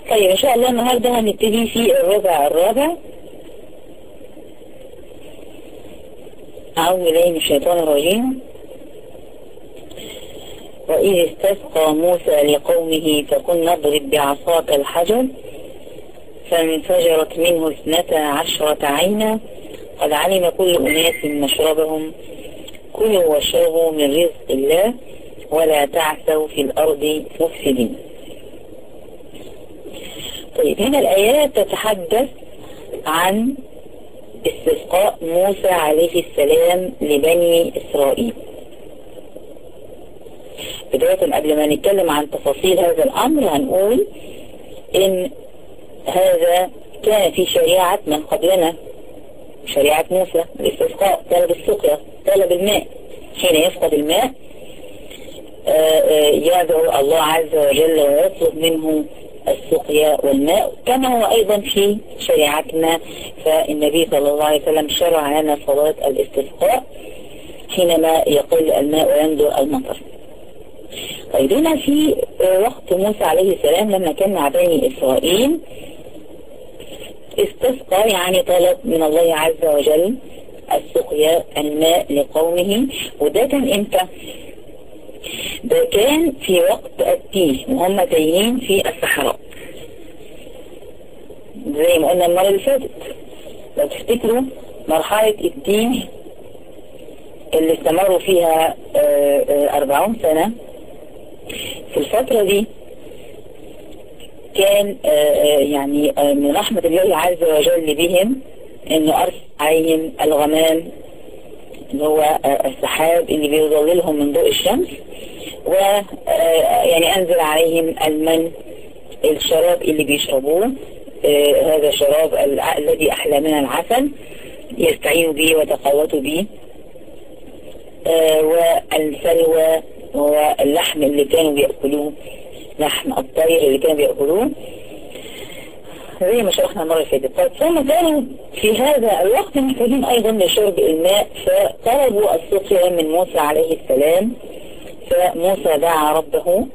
طيب ان شاء الله النهاردة هنبتدي في الربع الرابع أعوذ بالله من الشيطان الرجيم وإذ استسقى موسى لقومه فقل نضرب بعصاك الحجر فانفجرت منه اثنتا عشرة عينا قد علم كل أناس مشربهم كلوا واشربوا من رزق الله ولا تعثوا في الأرض مفسدين طيب هنا الآيات تتحدث عن استسقاء موسى عليه السلام لبني إسرائيل بداية قبل ما نتكلم عن تفاصيل هذا الأمر هنقول إن هذا كان في شريعة من قبلنا شريعة موسى الاستسقاء طلب السقيا طلب الماء حين يفقد الماء يدعو الله عز وجل ويطلب منه السقيا والماء كما هو أيضا في شريعتنا فالنبي صلى الله عليه وسلم شرع لنا صلاة الاستسقاء حينما يقل الماء وينزل المطر طيب هنا في وقت موسى عليه السلام لما كان مع بني إسرائيل استسقى يعني طلب من الله عز وجل السقيا الماء لقومه وده كان امتى ده كان في وقت التيه وهم تايهين في الصحراء زي ما قلنا المرة اللي فاتت لو تفتكروا مرحلة التيه اللي استمروا فيها أربعون سنة في الفترة دي كان يعني من رحمة الله عز وجل بهم انه ارسل عليهم الغمام اللي هو السحاب اللي بيظللهم من ضوء الشمس و يعني انزل عليهم المن الشراب اللي بيشربوه هذا شراب الذي احلى من العسل يستعينوا به وتقوتوا به والسلوى هو اللحم اللي كانوا بيأكلوه لحم الطير اللي كانوا بيأكلوه زي ما شرحنا المرة اللي فاتت طيب ثم كانوا في هذا الوقت محتاجين أيضا لشرب الماء فطلبوا السقيا من موسى عليه السلام فموسى دعا ربه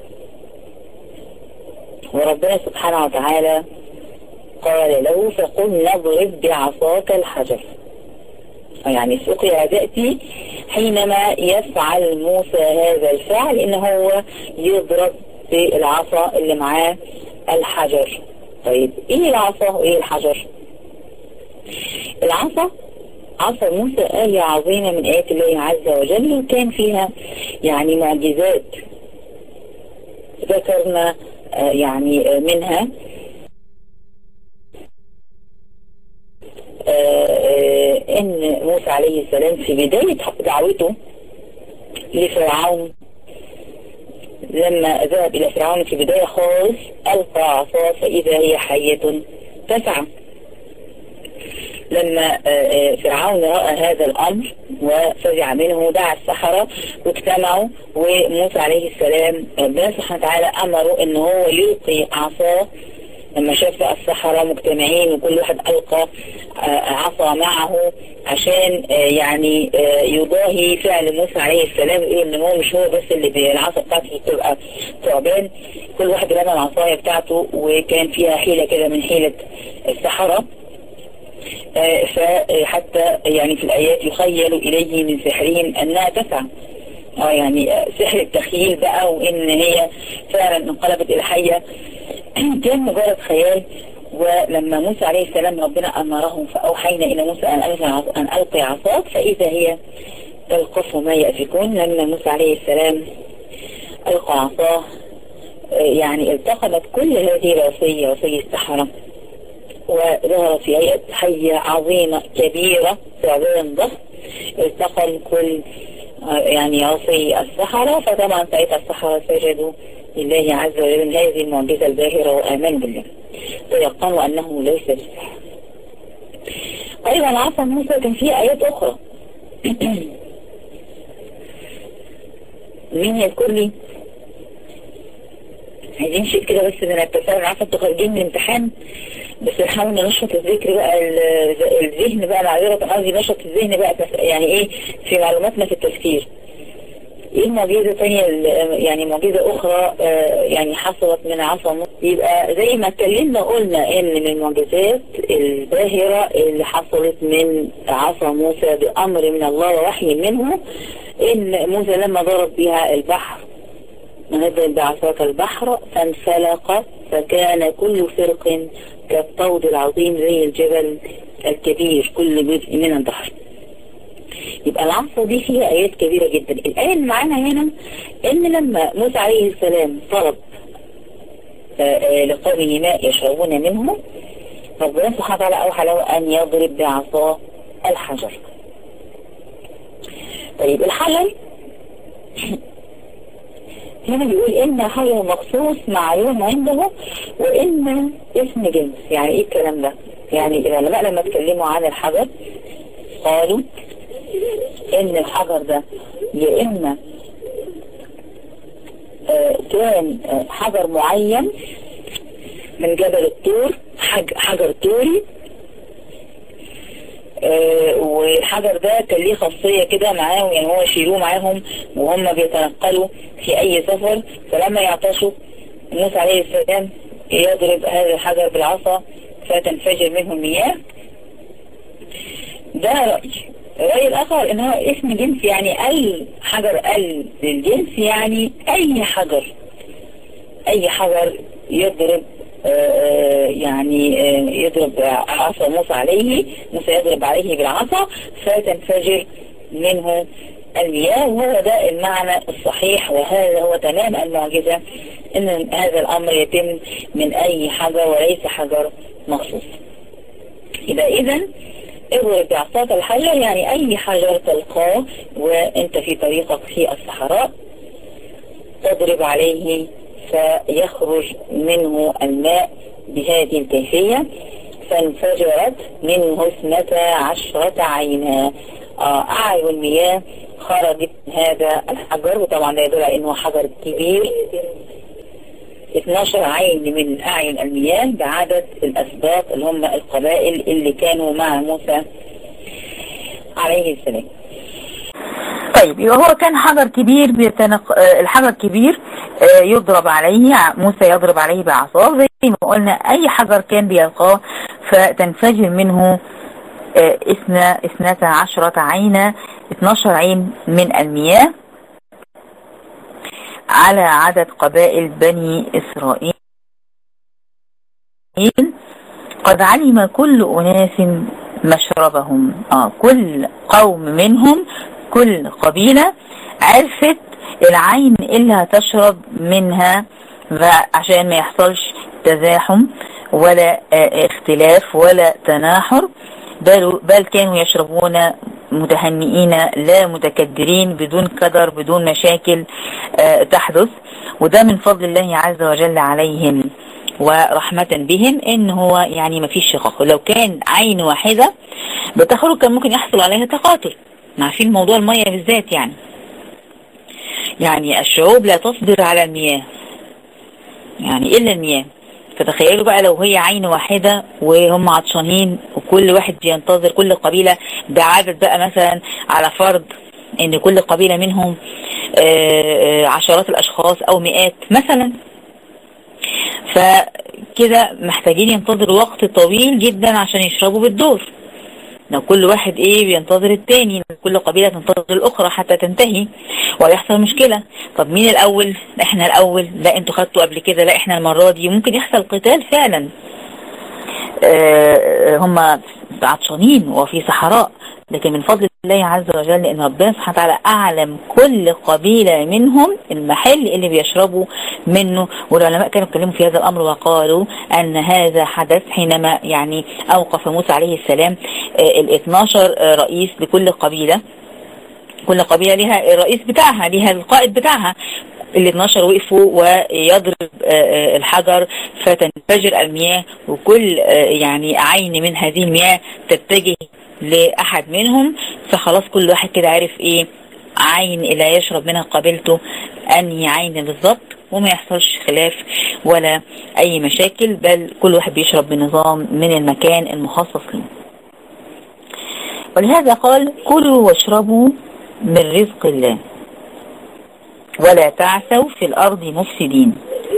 وربنا سبحانه وتعالى قال له فقل نضرب بعصاك الحجر يعني السقيا تأتي حينما يفعل موسى هذا الفعل ان هو يضرب بالعصا اللي معاه الحجر طيب ايه العصا وايه الحجر العصا عصا موسى آية عظيمة من آيات الله عز وجل وكان فيها يعني معجزات ذكرنا يعني منها ان موسى عليه السلام في بداية دعوته لفرعون لما ذهب الى فرعون في بداية خالص القى عصاه فاذا هي حية تسعى لما فرعون رأى هذا الامر وفزع منه دعا السحرة واجتمعوا وموسى عليه السلام ربنا سبحانه وتعالى امره ان هو يلقي عصاه لما شاف السحرة مجتمعين وكل واحد ألقى عصا معه عشان يعني يضاهي فعل موسى عليه السلام يقول ان هو مش هو بس اللي بالعصا بتاعته بتبقى ثعبان كل واحد رمى العصاية بتاعته وكان فيها حيلة كده من حيلة السحرة فحتى يعني في الآيات يخيل إليه من سحرهم أنها تسعى اه يعني سحر التخيل بقى وان هي فعلا انقلبت الى حية كان مجرد خيال ولما موسى عليه السلام ربنا أمره فأوحينا إلى موسى أن أن ألقي عصاك فإذا هي تلقف ما يأفكون لما موسى عليه السلام ألقى عصاه يعني التقمت كل هذه العصية عصية السحرة وظهرت في هيئة حية عظيمة كبيرة ثعبان ضخم التقم كل يعني عصي السحرة فطبعا ساعتها السحرة سجدوا لله عز وجل هذه المعجزة الباهرة وآمنوا بالله ويقنوا أنه ليس بسحر أيضا عصا موسى كان فيه آيات أخرى مين يذكر لي عايزين شيء كده بس من التفاعل عارفه انتوا خارجين من امتحان بس نحاول ننشط الذكر بقى الذهن بقى معذرة قصدي نشط الذهن بقى يعني ايه في معلوماتنا في التفكير ايه المعجزة الثانية يعني معجزة اخرى يعني حصلت من عصا موسى يبقى زي ما اتكلمنا قلنا ان من المعجزات الباهرة اللي حصلت من عصا موسى بامر من الله ووحي منه ان موسى لما ضرب بها البحر نضرب بعصاك البحر فانفلق فكان كل فرق كالطود العظيم زي الجبل الكبير كل جزء من البحر يبقى العصا دي فيها آيات كبيرة جدا الآية اللي معانا هنا إن لما موسى عليه السلام طلب لقومه ماء يشربون منه ربنا سبحانه وتعالى أوحى له أن يضرب بعصاه الحجر طيب الحجر هنا بيقول إن حجر مخصوص معلوم عنده وإن اسم جنس يعني إيه الكلام ده يعني العلماء لما اتكلموا عن الحجر قالوا ان الحجر ده يا اما كان حجر معين من جبل الطور حجر طوري والحجر ده كان ليه خاصية كده معاهم يعني هو يشيلوه معاهم وهم بيتنقلوا في اي سفر فلما يعطشوا موسى عليه السلام يضرب هذا الحجر بالعصا فتنفجر منه المياه ده رأي الرأي الآخر إن هو اسم جنس يعني أي حجر ال للجنس يعني أي حجر أي حجر يضرب آآ يعني آآ يضرب عصا موسى عليه موسى يضرب عليه بالعصا فتنفجر منه المياه وهو ده المعنى الصحيح وهذا هو تمام المعجزة ان هذا الامر يتم من اي حجر وليس حجر مخصوص يبقى اذا اضرب بعصاك الحجر يعني اي حجر تلقاه وانت في طريقك في الصحراء تضرب عليه فيخرج منه الماء بهذه الكيفية فانفجرت منه اثنتا عشرة عينا أعين المياه خرجت هذا الحجر وطبعا ده يدل على انه حجر كبير 12 عين من أعين المياه بعدد الأسباط اللي هم القبائل اللي كانوا مع موسى عليه السلام طيب يبقى هو كان حجر كبير بيتنق... الحجر كبير يضرب عليه موسى يضرب عليه بعصاه زي ما قلنا أي حجر كان بيلقاه فتنفجر منه اثنى اثنتا عشرة عينا 12 عين من المياه على عدد قبائل بني إسرائيل قد علم كل أناس مشربهم آه كل قوم منهم كل قبيلة عرفت العين اللي هتشرب منها عشان ما يحصلش تزاحم ولا آه اختلاف ولا تناحر بل, بل كانوا يشربون متهنئين لا متكدرين بدون قدر بدون مشاكل آه تحدث وده من فضل الله عز وجل عليهم ورحمة بهم ان هو يعني ما فيش شقاق لو كان عين واحدة بتخرج كان ممكن يحصل عليها تقاتل عارفين موضوع المية بالذات يعني يعني الشعوب لا تصبر على المياه يعني الا المياه فتخيلوا بقى لو هي عين واحدة وهم عطشانين وكل واحد بينتظر كل قبيلة بعدد بقى مثلا على فرض ان كل قبيلة منهم عشرات الاشخاص او مئات مثلا فكده محتاجين ينتظروا وقت طويل جدا عشان يشربوا بالدور لو كل واحد ايه بينتظر التاني كل قبيلة تنتظر الاخرى حتى تنتهي ويحصل مشكلة طب مين الاول احنا الاول لا انتوا خدتوا قبل كده لا احنا المرة دي ممكن يحصل قتال فعلا اه هم عطشانين وفي صحراء لكن من فضل الله عز وجل ان ربنا سبحانه وتعالى اعلم كل قبيلة منهم المحل اللي بيشربوا منه والعلماء كانوا اتكلموا في هذا الامر وقالوا ان هذا حدث حينما يعني اوقف موسى عليه السلام ال 12 رئيس لكل قبيلة كل قبيلة لها الرئيس بتاعها لها القائد بتاعها ال 12 وقفوا ويضرب الحجر فتنفجر المياه وكل يعني عين من هذه المياه تتجه لأحد منهم فخلاص كل واحد كده عارف ايه عين اللي يشرب منها قبيلته انهي عين بالظبط وما يحصلش خلاف ولا اي مشاكل بل كل واحد بيشرب بنظام من المكان المخصص له ولهذا قال كلوا واشربوا من رزق الله ولا تعثوا في الأرض مفسدين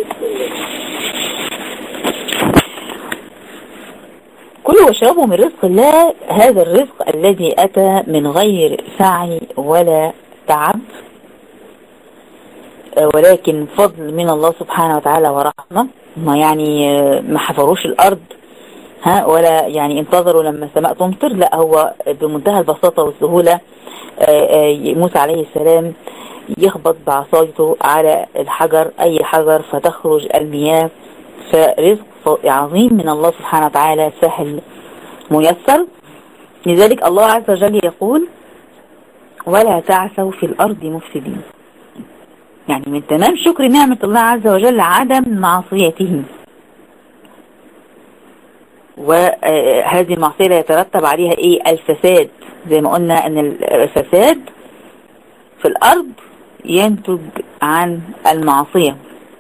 كلوا واشربوا من رزق الله هذا الرزق الذي أتى من غير سعي ولا تعب ولكن فضل من الله سبحانه وتعالى ورحمة ما يعني ما حفروش الأرض ها ولا يعني انتظروا لما السماء تمطر لا هو بمنتهى البساطة والسهولة موسى عليه السلام يخبط بعصايته على الحجر أي حجر فتخرج المياه فرزق عظيم من الله سبحانه وتعالى سهل ميسر لذلك الله عز وجل يقول ولا تعثوا في الأرض مفسدين يعني من تمام شكر نعمة الله عز وجل عدم معصيته وهذه المعصية لا يترتب عليها ايه الفساد زي ما قلنا ان الفساد في الارض ينتج عن المعصية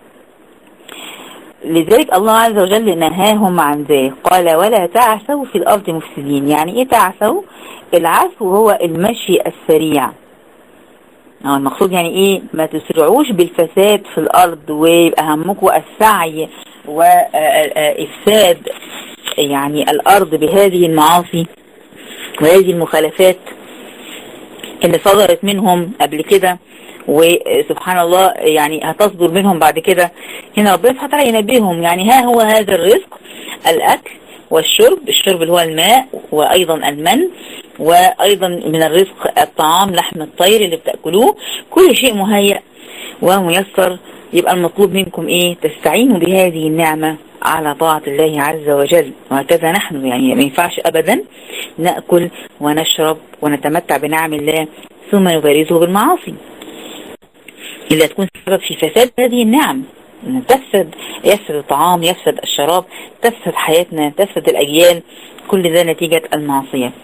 لذلك الله عز وجل نهاهم عن ذلك قال ولا تعثوا في الارض مفسدين يعني ايه تعثوا العثو هو المشي السريع اه المقصود يعني ايه ما تسرعوش بالفساد في الارض ويبقى همكم السعي وافساد يعني الارض بهذه المعاصي وهذه المخالفات اللي صدرت منهم قبل كده وسبحان الله يعني هتصدر منهم بعد كده هنا ربنا سبحانه وتعالى ينبههم يعني ها هو هذا الرزق الاكل والشرب الشرب اللي هو الماء وايضا المن وايضا من الرزق الطعام لحم الطير اللي بتاكلوه كل شيء مهيأ وميسر يبقى المطلوب منكم ايه تستعينوا بهذه النعمة على طاعة الله عز وجل وهكذا نحن يعني ما ينفعش ابدا نأكل ونشرب ونتمتع بنعم الله ثم نبارزه بالمعاصي إلا تكون سبب في فساد هذه النعم تفسد يفسد الطعام يفسد الشراب تفسد حياتنا تفسد الأجيال كل ده نتيجة المعصية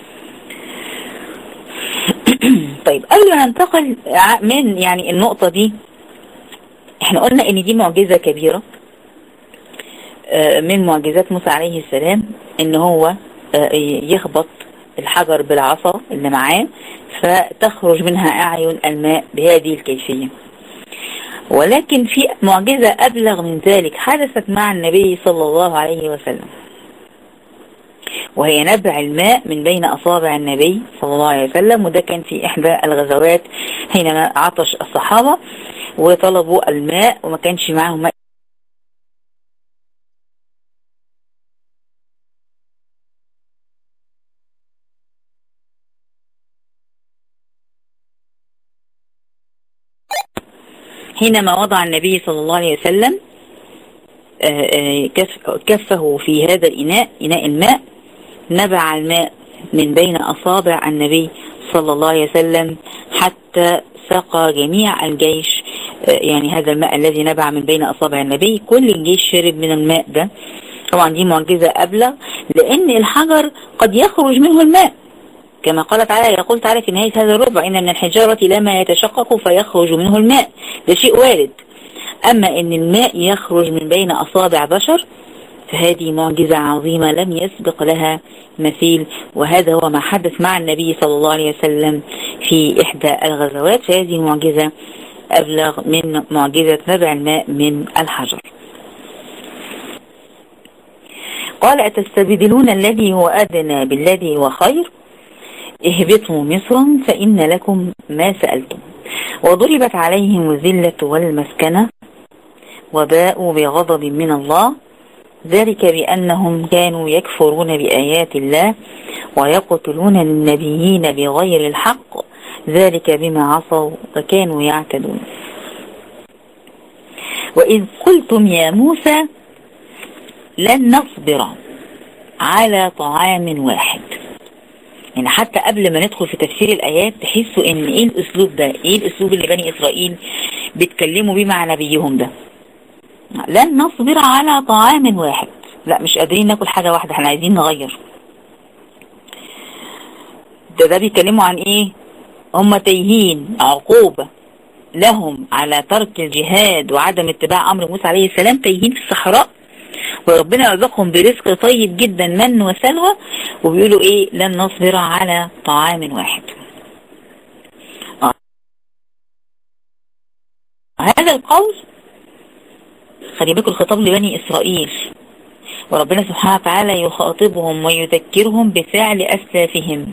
طيب قبل ما ننتقل من يعني النقطة دي احنا قلنا ان دي معجزة كبيرة من معجزات موسى عليه السلام ان هو يخبط الحجر بالعصا اللي معاه فتخرج منها أعين الماء بهذه الكيفية ولكن في معجزة أبلغ من ذلك حدثت مع النبي صلى الله عليه وسلم وهي نبع الماء من بين أصابع النبي صلى الله عليه وسلم وده كان في إحدى الغزوات حينما عطش الصحابة وطلبوا الماء وما كانش معهم ماء حينما وضع النبي صلى الله عليه وسلم كفه في هذا الإناء إناء الماء نبع الماء من بين أصابع النبي صلى الله عليه وسلم حتى سقى جميع الجيش يعني هذا الماء الذي نبع من بين أصابع النبي كل الجيش شرب من الماء ده طبعا دي معجزة أبلغ لأن الحجر قد يخرج منه الماء كما قال تعالى يقول تعالى في نهاية هذا الربع إن من الحجارة لما يتشقق فيخرج منه الماء ده شيء وارد أما إن الماء يخرج من بين أصابع بشر فهذه معجزة عظيمة لم يسبق لها مثيل وهذا هو ما حدث مع النبي صلى الله عليه وسلم في إحدى الغزوات فهذه معجزة أبلغ من معجزة نبع الماء من الحجر قال أتستبدلون الذي هو أدنى بالذي هو خير اهبطوا مصرا فإن لكم ما سألتم وضربت عليهم الذلة والمسكنة وباءوا بغضب من الله ذلك بأنهم كانوا يكفرون بآيات الله ويقتلون النبيين بغير الحق ذلك بما عصوا وكانوا يعتدون وإذ قلتم يا موسى لن نصبر على طعام واحد يعني حتى قبل ما ندخل في تفسير الآيات تحسوا ان ايه الاسلوب ده ايه الاسلوب اللي بني اسرائيل بيتكلموا بيه مع نبيهم ده لن نصبر على طعام واحد لا مش قادرين ناكل حاجة واحدة احنا عايزين نغير ده ده بيتكلموا عن ايه هم تايهين عقوبة لهم على ترك الجهاد وعدم اتباع امر موسى عليه السلام تايهين في الصحراء وربنا رزقهم برزق طيب جدا من وسلوى وبيقولوا ايه لن نصبر على طعام واحد هذا القول خلي بالكم الخطاب لبني إسرائيل وربنا سبحانه وتعالى يخاطبهم ويذكرهم بفعل أسلافهم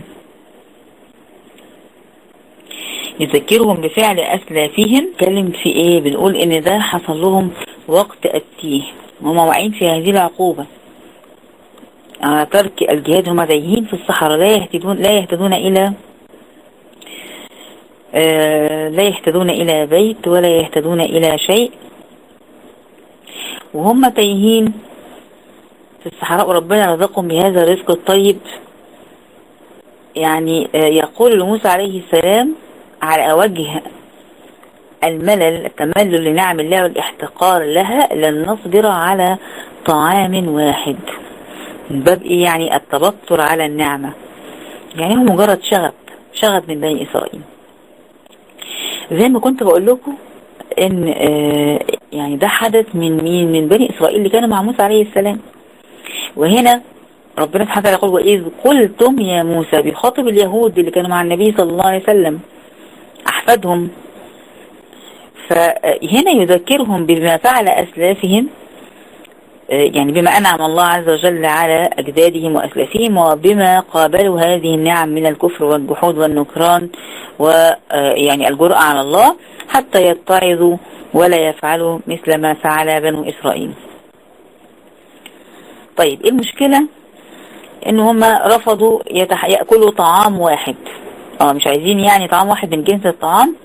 يذكرهم بفعل أسلافهم كلم في إيه بنقول إن ده حصل لهم وقت التيه هم واقعين في هذه العقوبة على ترك الجهاد هم تايهين في الصحراء لا يهتدون لا يهتدون إلى آه لا يهتدون إلى بيت ولا يهتدون إلى شيء وهم تايهين في الصحراء وربنا رزقهم بهذا الرزق الطيب يعني آه يقول لموسى عليه السلام على وجه الملل التملل لنعم الله والاحتقار لها لن نصبر على طعام واحد من باب ايه يعني التبطر على النعمة يعني هو مجرد شغب شغب من بني اسرائيل زي ما كنت بقول لكم ان آه يعني ده حدث من مين من بني اسرائيل اللي كانوا مع موسى عليه السلام وهنا ربنا سبحانه وتعالى يقول واذ قلتم يا موسى بيخاطب اليهود اللي كانوا مع النبي صلى الله عليه وسلم احفادهم فهنا يذكرهم بما فعل اسلافهم يعني بما أنعم الله عز وجل على أجدادهم وأسلافهم وبما قابلوا هذه النعم من الكفر والجحود والنكران ويعني الجرأة على الله حتى يتعظوا ولا يفعلوا مثل ما فعل بنو إسرائيل طيب إيه المشكلة إن هم رفضوا يتح... يأكلوا طعام واحد اه مش عايزين يعني طعام واحد من جنس الطعام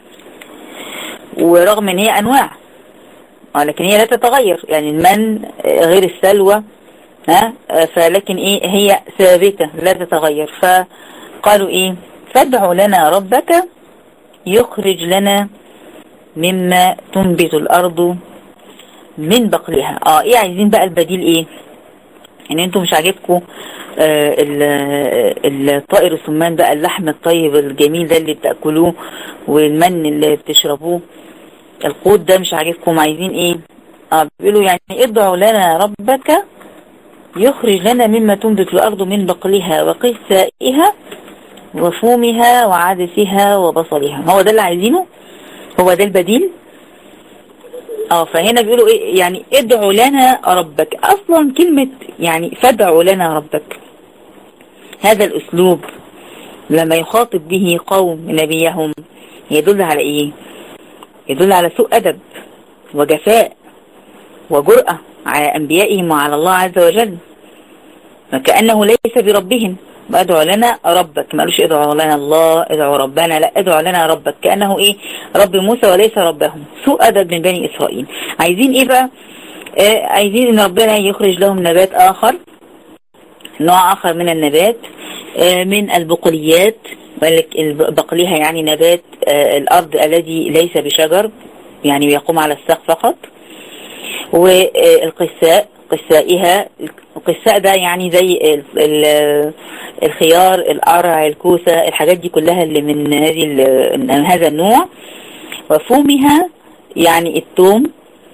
ورغم ان هي انواع لكن هي لا تتغير يعني المن غير السلوى ها فلكن ايه هي ثابتة لا تتغير فقالوا ايه فادع لنا ربك يخرج لنا مما تنبت الارض من بقلها اه ايه عايزين بقى البديل ايه ان انتم مش عاجبكم آه الطائر السمان بقى اللحم الطيب الجميل ده اللي بتاكلوه والمن اللي بتشربوه القوت ده مش عاجبكم عايزين ايه اه بيقولوا يعني ادعوا لنا ربك يخرج لنا مما تنبت الارض من بقلها وقثائها وفومها وعدسها وبصلها هو ده اللي عايزينه هو ده البديل اه فهنا بيقولوا ايه يعني ادعوا لنا ربك اصلا كلمة يعني فادعوا لنا ربك هذا الاسلوب لما يخاطب به قوم نبيهم يدل على ايه يدل على سوء أدب وجفاء وجرأة على أنبيائهم وعلى الله عز وجل فكأنه ليس بربهم وادعوا لنا ربك ما قالوش ادعوا لنا الله ادعوا ربنا لا ادعوا لنا ربك كأنه ايه رب موسى وليس ربهم سوء أدب من بني إسرائيل عايزين ايه بقى آه عايزين ان ربنا يخرج لهم نبات آخر نوع آخر من النبات آه من البقوليات بقليها يعني نبات آه الأرض الذي ليس بشجر يعني يقوم على الساق فقط والقساء قسائها القساء ده يعني زي ال ال الخيار القرع الكوسة الحاجات دي كلها اللي من هذه من هذا النوع وفومها يعني الثوم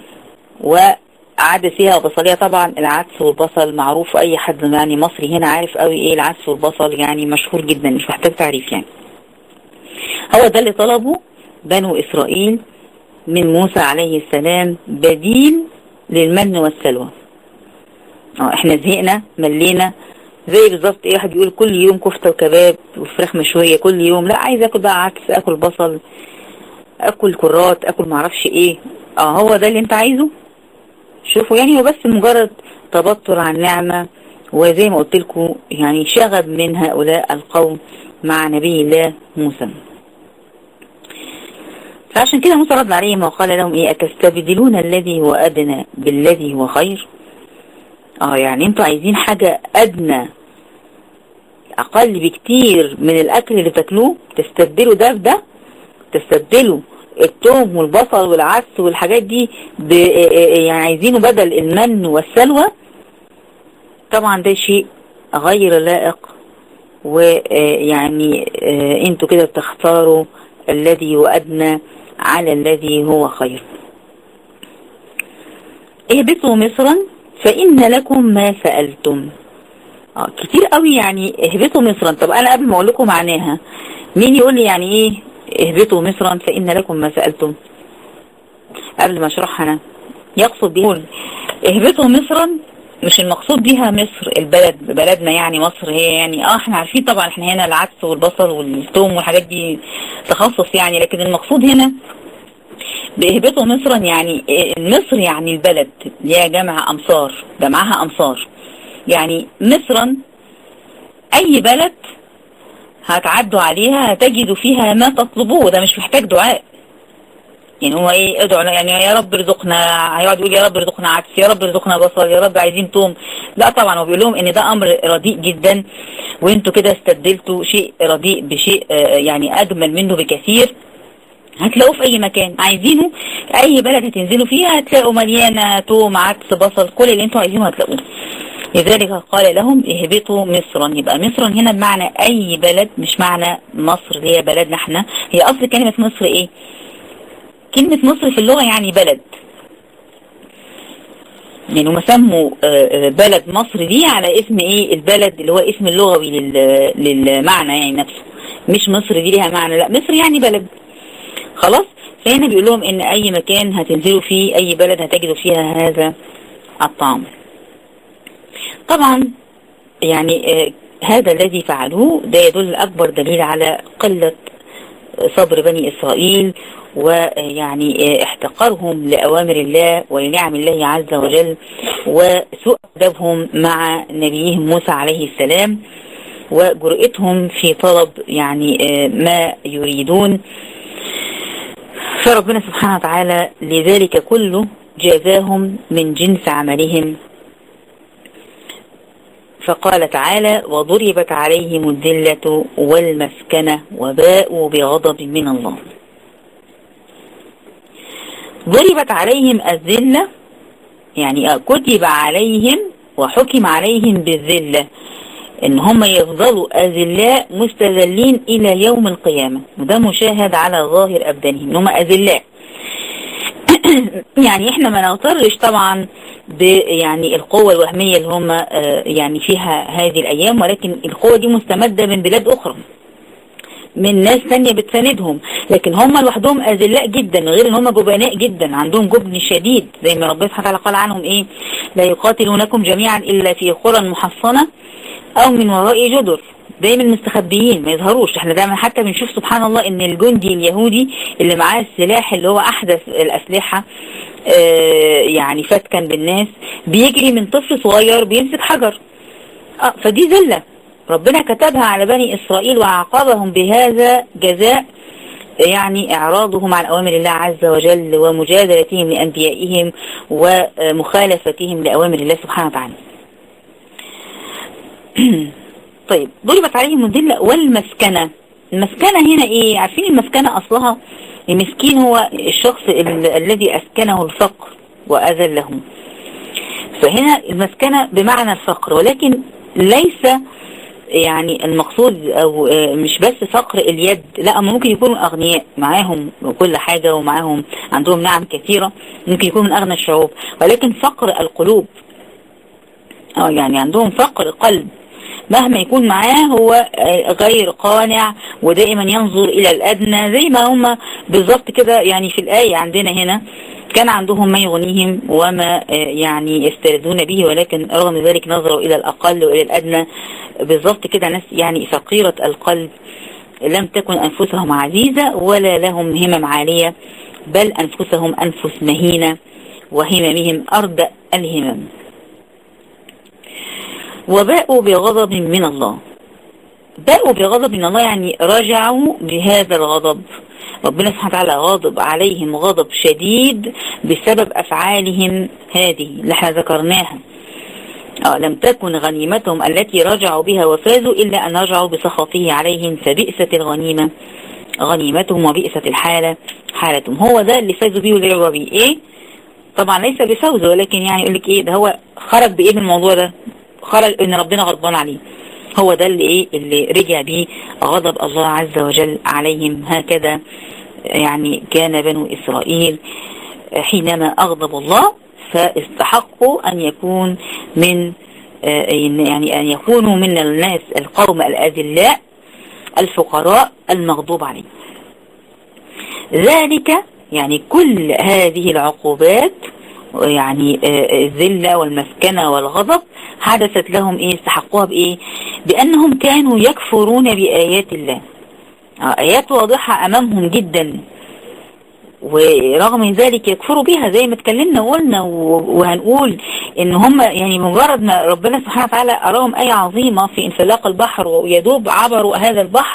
وعدسها وبصلها طبعا العدس والبصل معروف اي حد يعني مصري هنا عارف قوي ايه العدس والبصل يعني مشهور جدا مش محتاج تعريف يعني هو ده اللي طلبه بنو اسرائيل من موسى عليه السلام بديل للمن والسلوى اه احنا زهقنا ملينا زي بالظبط ايه واحد يقول كل يوم كفته وكباب وفراخ مشويه كل يوم لا عايز اكل بقى عدس اكل بصل اكل كرات اكل معرفش ايه اه هو ده اللي انت عايزه شوفوا يعني هو بس مجرد تبطر عن نعمة وزي ما قلت لكم يعني شغب من هؤلاء القوم مع نبي الله موسى فعشان كده موسى رد عليهم وقال لهم ايه أتستبدلون الذي هو أدنى بالذي هو خير اه يعني انتوا عايزين حاجة أدنى أقل بكتير من الأكل اللي بتاكلوه تستبدلوا ده بده تستبدلوا التوم والبصل والعدس والحاجات دي يعني عايزينه بدل المن والسلوى طبعا ده شيء غير لائق ويعني انتوا كده بتختاروا الذي هو أدنى على الذي هو خير اهبطوا مصرا فإن لكم ما سألتم اه كتير قوي يعني اهبطوا مصرا طب انا قبل ما اقول لكم معناها مين يقول لي يعني ايه اهبطوا مصرا فإن لكم ما سألتم قبل ما اشرحها انا يقصد بيقول اهبطوا مصرا مش المقصود بيها مصر البلد بلدنا يعني مصر هي يعني اه احنا عارفين طبعا احنا هنا العدس والبصل والثوم والحاجات دي تخصص يعني لكن المقصود هنا بإهبطوا مصرا يعني مصر يعني البلد هي جمع أمصار جمعها أمصار يعني مصرا أي بلد هتعدوا عليها هتجدوا فيها ما تطلبوه ده مش محتاج دعاء يعني هو ايه ادعوا يعني يا رب ارزقنا هيقعد يقول يا رب ارزقنا عدس يا رب ارزقنا بصل يا رب عايزين توم لا طبعا هو بيقول لهم ان ده امر رديء جدا وانتوا كده استبدلتوا شيء رديء بشيء يعني اجمل منه بكثير هتلاقوه في اي مكان عايزينه اي بلد هتنزلوا فيها هتلاقوا مليانة توم عدس بصل كل اللي انتوا عايزينه هتلاقوه لذلك قال لهم اهبطوا مصرا يبقى مصرا هنا بمعنى اي بلد مش معنى مصر اللي هي بلدنا احنا هي اصل كلمة مصر ايه كلمة مصر في اللغة يعني بلد يعني هم سموا بلد مصر دي على اسم ايه البلد اللي هو اسم اللغوي للمعنى يعني نفسه مش مصر دي ليها معنى لا مصر يعني بلد خلاص فهنا بيقول لهم ان اي مكان هتنزلوا فيه اي بلد هتجدوا فيها هذا الطعام طبعا يعني آه هذا الذي فعلوه ده يدل اكبر دليل على قلة صبر بني اسرائيل ويعني آه احتقارهم لأوامر الله ولنعم الله عز وجل وسوء أدبهم مع نبيهم موسى عليه السلام وجرأتهم في طلب يعني آه ما يريدون فربنا سبحانه وتعالى لذلك كله جزاهم من جنس عملهم فقال تعالى وضربت عليهم الذلة والمسكنة وباءوا بغضب من الله ضربت عليهم الذلة يعني كتب عليهم وحكم عليهم بالذلة ان هم يفضلوا اذلاء مستذلين الى يوم القيامة وده مشاهد على ظاهر ابدانهم ان هم اذلاء يعني احنا ما نغترش طبعا ب يعني القوة الوهمية اللي هم يعني فيها هذه الايام ولكن القوة دي مستمدة من بلاد اخرى من ناس ثانية بتساندهم لكن هم لوحدهم اذلاء جدا غير ان هم جبناء جدا عندهم جبن شديد زي ما ربنا سبحانه وتعالى قال عنهم ايه لا يقاتلونكم جميعا الا في قرى محصنة او من وراء جدر دايما مستخبيين ما يظهروش احنا دايما حتى بنشوف سبحان الله ان الجندي اليهودي اللي معاه السلاح اللي هو احدث الاسلحة اه يعني فتكا بالناس بيجري من طفل صغير بيمسك حجر اه فدي ذلة ربنا كتبها على بني اسرائيل وعاقبهم بهذا جزاء يعني اعراضهم عن اوامر الله عز وجل ومجادلتهم لانبيائهم ومخالفتهم لاوامر الله سبحانه وتعالى طيب ضربت عليهم الذلة والمسكنة المسكنة هنا ايه عارفين المسكنة اصلها المسكين هو الشخص ال الذي اسكنه الفقر واذله فهنا المسكنة بمعنى الفقر ولكن ليس يعني المقصود او مش بس فقر اليد لا ممكن يكونوا اغنياء معاهم كل حاجة ومعاهم عندهم نعم كثيرة ممكن يكونوا من اغنى الشعوب ولكن فقر القلوب اه يعني عندهم فقر قلب مهما يكون معاه هو غير قانع ودائما ينظر الى الادنى زي ما هم بالظبط كده يعني في الاية عندنا هنا كان عندهم ما يغنيهم وما يعني يستردون به ولكن رغم ذلك نظروا الى الاقل والى الادنى بالظبط كده ناس يعني فقيرة القلب لم تكن انفسهم عزيزة ولا لهم همم عالية بل انفسهم انفس مهينة وهممهم ارض الهمم وباءوا بغضب من الله باءوا بغضب من الله يعني رجعوا بهذا الغضب ربنا سبحانه وتعالى غاضب عليهم غضب شديد بسبب أفعالهم هذه اللي احنا ذكرناها آه لم تكن غنيمتهم التي رجعوا بها وفازوا إلا أن رجعوا بسخطه عليهم فبئست الغنيمة غنيمتهم وبئست الحالة حالتهم هو ده اللي فازوا بيه واللي رجعوا بيه ايه طبعا ليس بفوز ولكن يعني يقول لك ايه ده هو خرج بايه من الموضوع ده خرج ان ربنا غضبان عليه هو ده اللي ايه اللي رجع بيه غضب الله عز وجل عليهم هكذا يعني كان بنو اسرائيل حينما اغضب الله فاستحقوا ان يكون من يعني ان يكونوا من الناس القوم الاذلاء الفقراء المغضوب عليهم ذلك يعني كل هذه العقوبات يعني الذلة والمسكنة والغضب حدثت لهم ايه استحقوها بايه بانهم كانوا يكفرون بآيات الله آيات واضحة امامهم جدا ورغم ذلك يكفروا بها زي ما اتكلمنا وقلنا وهنقول ان هم يعني مجرد ما ربنا سبحانه وتعالى اراهم ايه عظيمة في انفلاق البحر ويدوب عبروا هذا البحر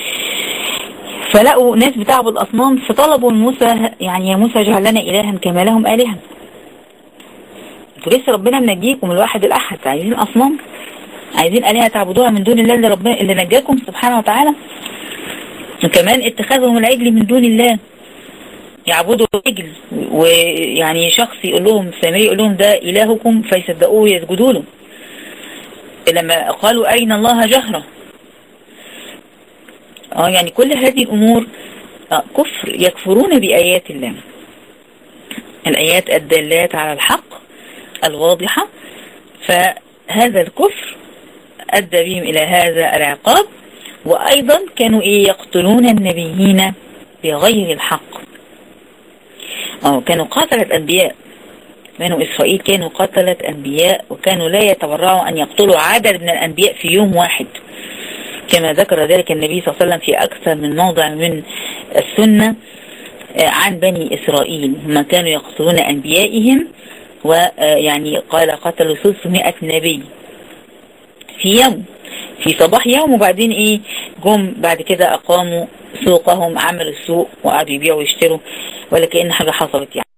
فلقوا ناس بتعبد اصنام فطلبوا موسى يعني يا موسى اجعل لنا الها كما لهم الهه انتوا لسه ربنا منجيكم الواحد الاحد عايزين اصنام عايزين الهه تعبدوها من دون الله اللي ربنا اللي نجاكم سبحانه وتعالى وكمان اتخاذهم العجل من دون الله يعبدوا العجل ويعني شخص يقول لهم سامري يقول لهم ده الهكم فيصدقوه ويسجدوا له لما قالوا ارنا الله جهره اه يعني كل هذه الامور آه كفر يكفرون بايات الله الايات الدالات على الحق الواضحة فهذا الكفر ادى بهم الى هذا العقاب وايضا كانوا ايه يقتلون النبيين بغير الحق اه كانوا قتلة انبياء بنو اسرائيل كانوا قتلة انبياء وكانوا لا يتورعوا ان يقتلوا عدد من الانبياء في يوم واحد كما ذكر ذلك النبي صلى الله عليه وسلم في أكثر من موضع من السنة عن بني إسرائيل هم كانوا يقتلون أنبيائهم ويعني قال قتلوا 300 نبي في يوم في صباح يوم وبعدين ايه جم بعد كده اقاموا سوقهم عملوا السوق وقعدوا يبيعوا ويشتروا ولا كأن حاجة حصلت يعني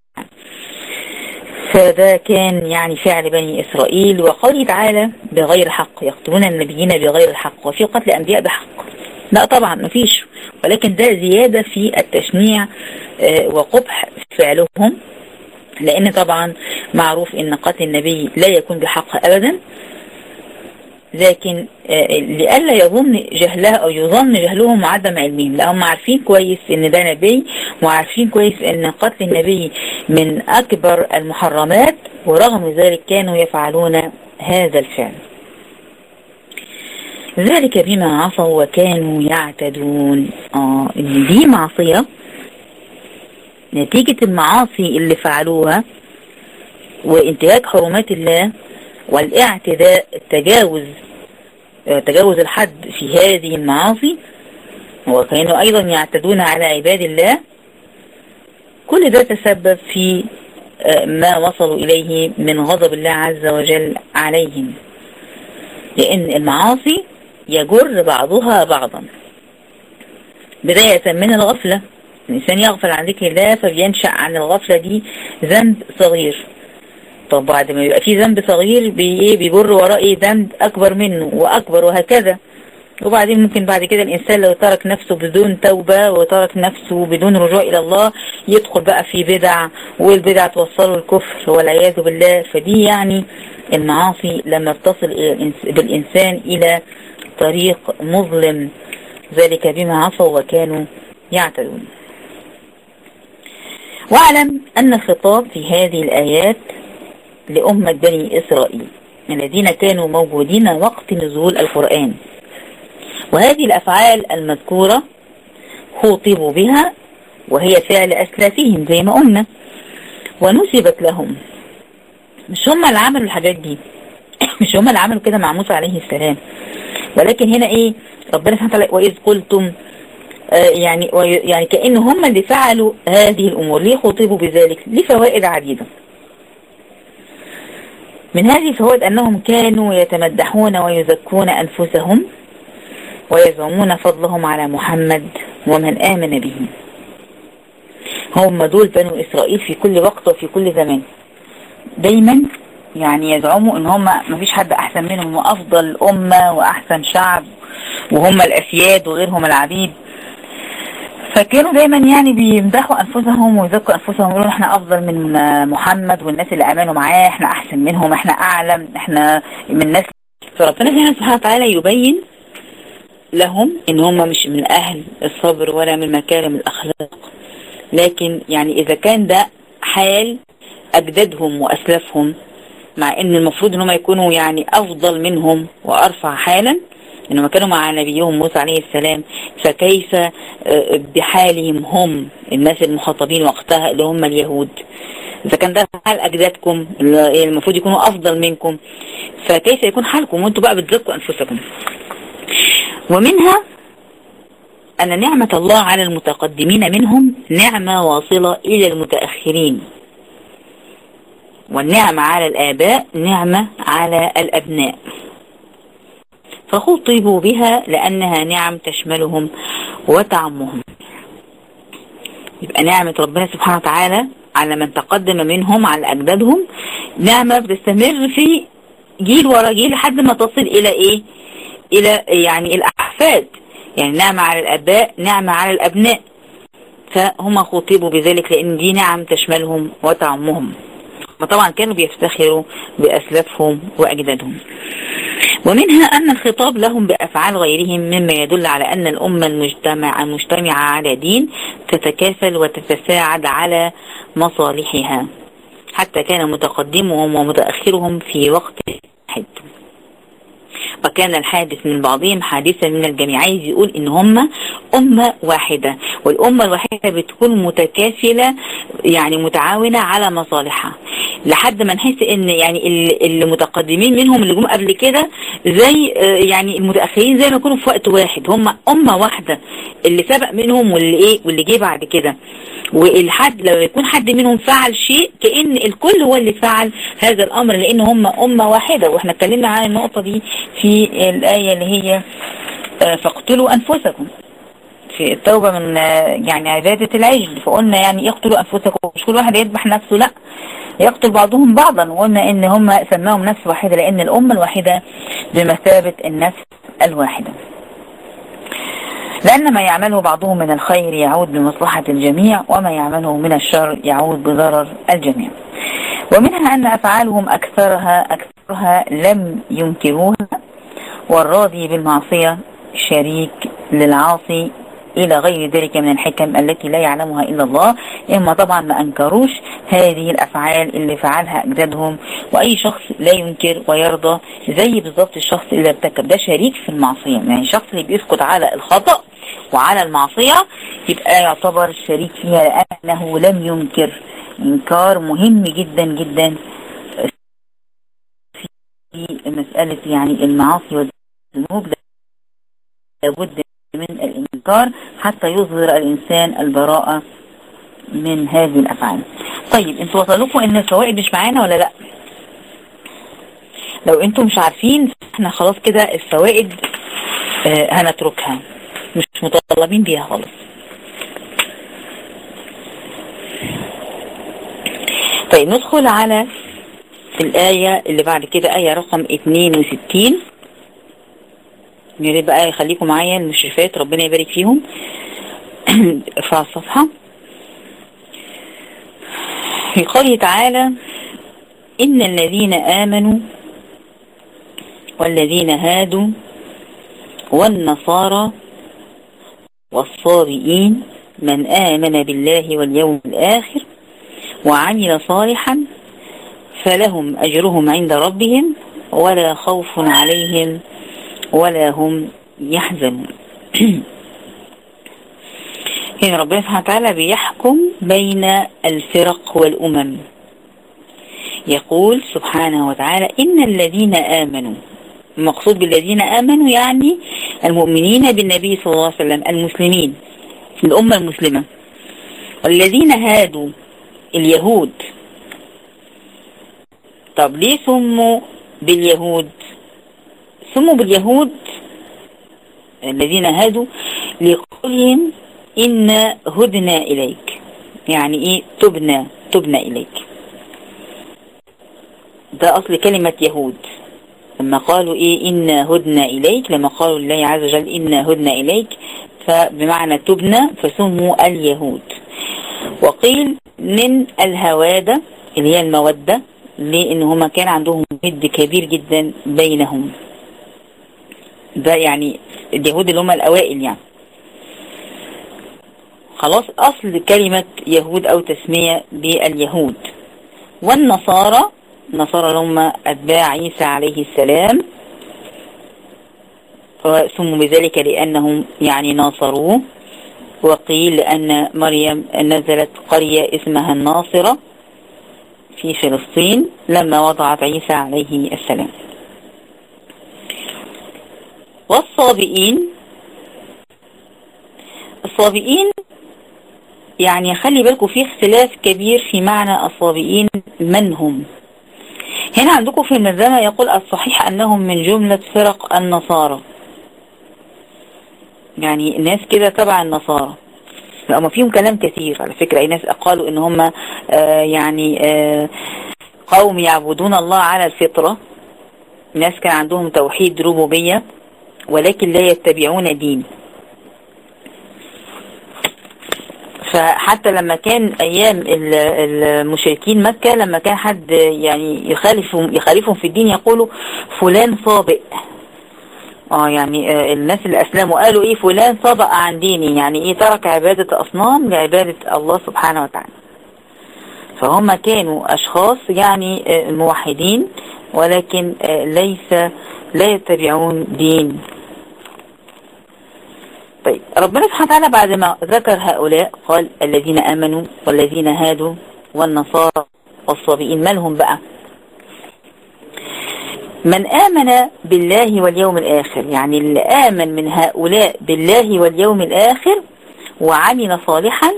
فده كان يعني فعل بني إسرائيل وقوله تعالى بغير حق يقتلون النبيين بغير الحق وفي قتل أنبياء بحق لا طبعا مفيش ولكن ده زيادة في التشنيع وقبح فعلهم لأن طبعا معروف أن قتل النبي لا يكون بحق أبدا لكن لئلا يظن جهلها او يظن جهلهم عدم علمهم لا هم عارفين كويس ان ده نبي وعارفين كويس ان قتل النبي من اكبر المحرمات ورغم ذلك كانوا يفعلون هذا الفعل ذلك بما عصوا وكانوا يعتدون اه ان دي معصية نتيجة المعاصي اللي فعلوها وانتهاك حرمات الله والاعتداء التجاوز تجاوز الحد في هذه المعاصي وكانوا ايضا يعتدون على عباد الله كل ده تسبب في ما وصلوا اليه من غضب الله عز وجل عليهم لان المعاصي يجر بعضها بعضا بداية من الغفلة الإنسان يغفل عن ذكر الله فبينشأ عن الغفلة دي ذنب صغير طب بعد ما يبقى في ذنب صغير بي بيجر وراه ذنب اكبر منه واكبر وهكذا وبعدين ممكن بعد كده الانسان لو ترك نفسه بدون توبة وترك نفسه بدون رجوع الى الله يدخل بقى في بدع والبدع توصله الكفر والعياذ بالله فدي يعني المعاصي لما تصل بالانسان الى طريق مظلم ذلك بما عصوا وكانوا يعتدون واعلم ان الخطاب في هذه الايات لأمة بني إسرائيل الذين كانوا موجودين وقت نزول القرآن وهذه الأفعال المذكورة خوطبوا بها وهي فعل أسلافهم زي ما قلنا ونسبت لهم مش هم اللي عملوا الحاجات دي مش هم اللي عملوا كده مع موسى عليه السلام ولكن هنا ايه ربنا سبحانه وتعالى وإذ قلتم آه يعني يعني كأن هم اللي فعلوا هذه الأمور ليه خوطبوا بذلك لفوائد عديدة من هذه الفوائد أنهم كانوا يتمدحون ويزكون أنفسهم ويزعمون فضلهم على محمد ومن آمن به هم دول بنو إسرائيل في كل وقت وفي كل زمان دايما يعني يزعموا ان هم مفيش حد احسن منهم وافضل امة واحسن شعب وهم الاسياد وغيرهم العبيد فكانوا دايما يعني بيمدحوا انفسهم ويذكروا انفسهم يقولوا احنا افضل من محمد والناس اللي امنوا معاه احنا احسن منهم احنا اعلم احنا من ناس فربنا هنا سبحانه وتعالى يبين لهم ان هم مش من اهل الصبر ولا من مكارم الاخلاق لكن يعني اذا كان ده حال اجدادهم واسلافهم مع ان المفروض ان هم يكونوا يعني افضل منهم وارفع حالا انهم كانوا مع نبيهم موسى عليه السلام فكيف بحالهم هم الناس المخاطبين وقتها اللي هم اليهود اذا كان ده حال اجدادكم اللي المفروض يكونوا افضل منكم فكيف يكون حالكم وانتم بقى بتزكوا انفسكم ومنها ان نعمة الله على المتقدمين منهم نعمة واصلة الى المتأخرين والنعمة على الآباء نعمة على الأبناء فخطبوا بها لأنها نعم تشملهم وتعمهم يبقى نعمة ربنا سبحانه وتعالى على من تقدم منهم على أجدادهم نعمة بتستمر في جيل ورا جيل لحد ما تصل إلى إيه إلى يعني الأحفاد يعني نعمة على الأباء نعمة على الأبناء فهم خطبوا بذلك لأن دي نعم تشملهم وتعمهم وطبعا كانوا بيفتخروا بأسلافهم وأجدادهم ومنها أن الخطاب لهم بأفعال غيرهم مما يدل على أن الأمة المجتمع المجتمعة على دين تتكافل وتتساعد على مصالحها حتى كان متقدمهم ومتأخرهم في وقت واحد وكان الحادث من بعضهم حادثا من الجميع عايز يقول ان هم أمة واحدة والأمة الواحدة بتكون متكافلة يعني متعاونة على مصالحها لحد ما نحس ان يعني اللي متقدمين منهم اللي جم قبل كده زي يعني المتاخرين زي ما يكونوا في وقت واحد هم امه واحده اللي سبق منهم واللي ايه واللي جه بعد كده والحد لو يكون حد منهم فعل شيء كأن الكل هو اللي فعل هذا الأمر لأن هم أمة واحدة وإحنا اتكلمنا عن النقطة دي في الآية اللي هي فاقتلوا أنفسكم في التوبة من يعني عبادة العجل فقلنا يعني اقتلوا أنفسكم مش كل واحد يذبح نفسه لا يقتل بعضهم بعضا وقلنا ان هم سماهم نفس واحدة لان الامة الواحدة بمثابة النفس الواحدة لأن ما يعمله بعضهم من الخير يعود بمصلحة الجميع وما يعمله من الشر يعود بضرر الجميع ومنها أن أفعالهم أكثرها أكثرها لم ينكروها والراضي بالمعصية شريك للعاصي إلى غير ذلك من الحكم التي لا يعلمها إلا الله إما طبعا ما أنكروش هذه الأفعال اللي فعلها أجدادهم وأي شخص لا ينكر ويرضى زي بالضبط الشخص اللي ارتكب ده شريك في المعصية يعني الشخص اللي بيسكت على الخطأ وعلى المعصية يبقى يعتبر شريك فيها لأنه لم ينكر إنكار مهم جدا جدا في مسألة يعني المعاصي والذنوب لابد من الإنكار حتى يظهر الإنسان البراءة من هذه الأفعال طيب انتوا وصلوكم ان الفوائد مش معانا ولا لا لو انتوا مش عارفين احنا خلاص كده الفوائد اه هنتركها مش مطالبين بيها خالص طيب ندخل على الآية اللي بعد كده آية رقم 62 يا ريت بقى يخليكم معايا المشرفات ربنا يبارك فيهم ارفع الصفحة في قوله تعالى إن الذين آمنوا والذين هادوا والنصارى والصابئين من آمن بالله واليوم الآخر وعمل صالحا فلهم أجرهم عند ربهم ولا خوف عليهم ولا هم يحزنون هنا ربنا سبحانه وتعالى بيحكم بين الفرق والأمم يقول سبحانه وتعالى إن الذين آمنوا المقصود بالذين آمنوا يعني المؤمنين بالنبي صلى الله عليه وسلم المسلمين الأمة المسلمة والذين هادوا اليهود طب ليه سموا باليهود سموا باليهود الذين هادوا لقولهم إن هدنا إليك يعني إيه تبنى تبنى إليك ده أصل كلمة يهود لما قالوا إيه إن هدنا إليك لما قالوا الله عز وجل إن هدنا إليك فبمعنى تبنى فسموا اليهود وقيل من الهوادة اللي هي المودة لأن هما كان عندهم ود كبير جدا بينهم ده يعني اليهود اللي هم الأوائل يعني خلاص أصل كلمة يهود أو تسمية باليهود والنصارى النصارى اللي هم أتباع عيسى عليه السلام وسموا بذلك لأنهم يعني ناصروه وقيل لأن مريم نزلت قرية اسمها الناصرة في فلسطين لما وضعت عيسى عليه السلام والصابئين الصابئين يعني خلي بالكم في اختلاف كبير في معنى الصابئين من هم هنا عندكم في المزامة يقول الصحيح أنهم من جملة فرق النصارى يعني ناس كده تبع النصارى هم فيهم كلام كثير على فكرة أي ناس قالوا إن هم آه يعني آه قوم يعبدون الله على الفطرة ناس كان عندهم توحيد ربوبية ولكن لا يتبعون دين فحتى لما كان ايام المشركين مكة لما كان حد يعني يخالفهم يخالفهم في الدين يقولوا فلان صابئ اه يعني الناس اللي اسلموا قالوا ايه فلان صبأ عن ديني يعني ايه ترك عبادة اصنام لعبادة الله سبحانه وتعالى فهم كانوا اشخاص يعني موحدين ولكن ليس لا يتبعون دين طيب ربنا سبحانه وتعالى بعد ما ذكر هؤلاء قال الذين امنوا والذين هادوا والنصارى والصابئين مالهم بقى من آمن بالله واليوم الآخر يعني اللي آمن من هؤلاء بالله واليوم الآخر وعمل صالحا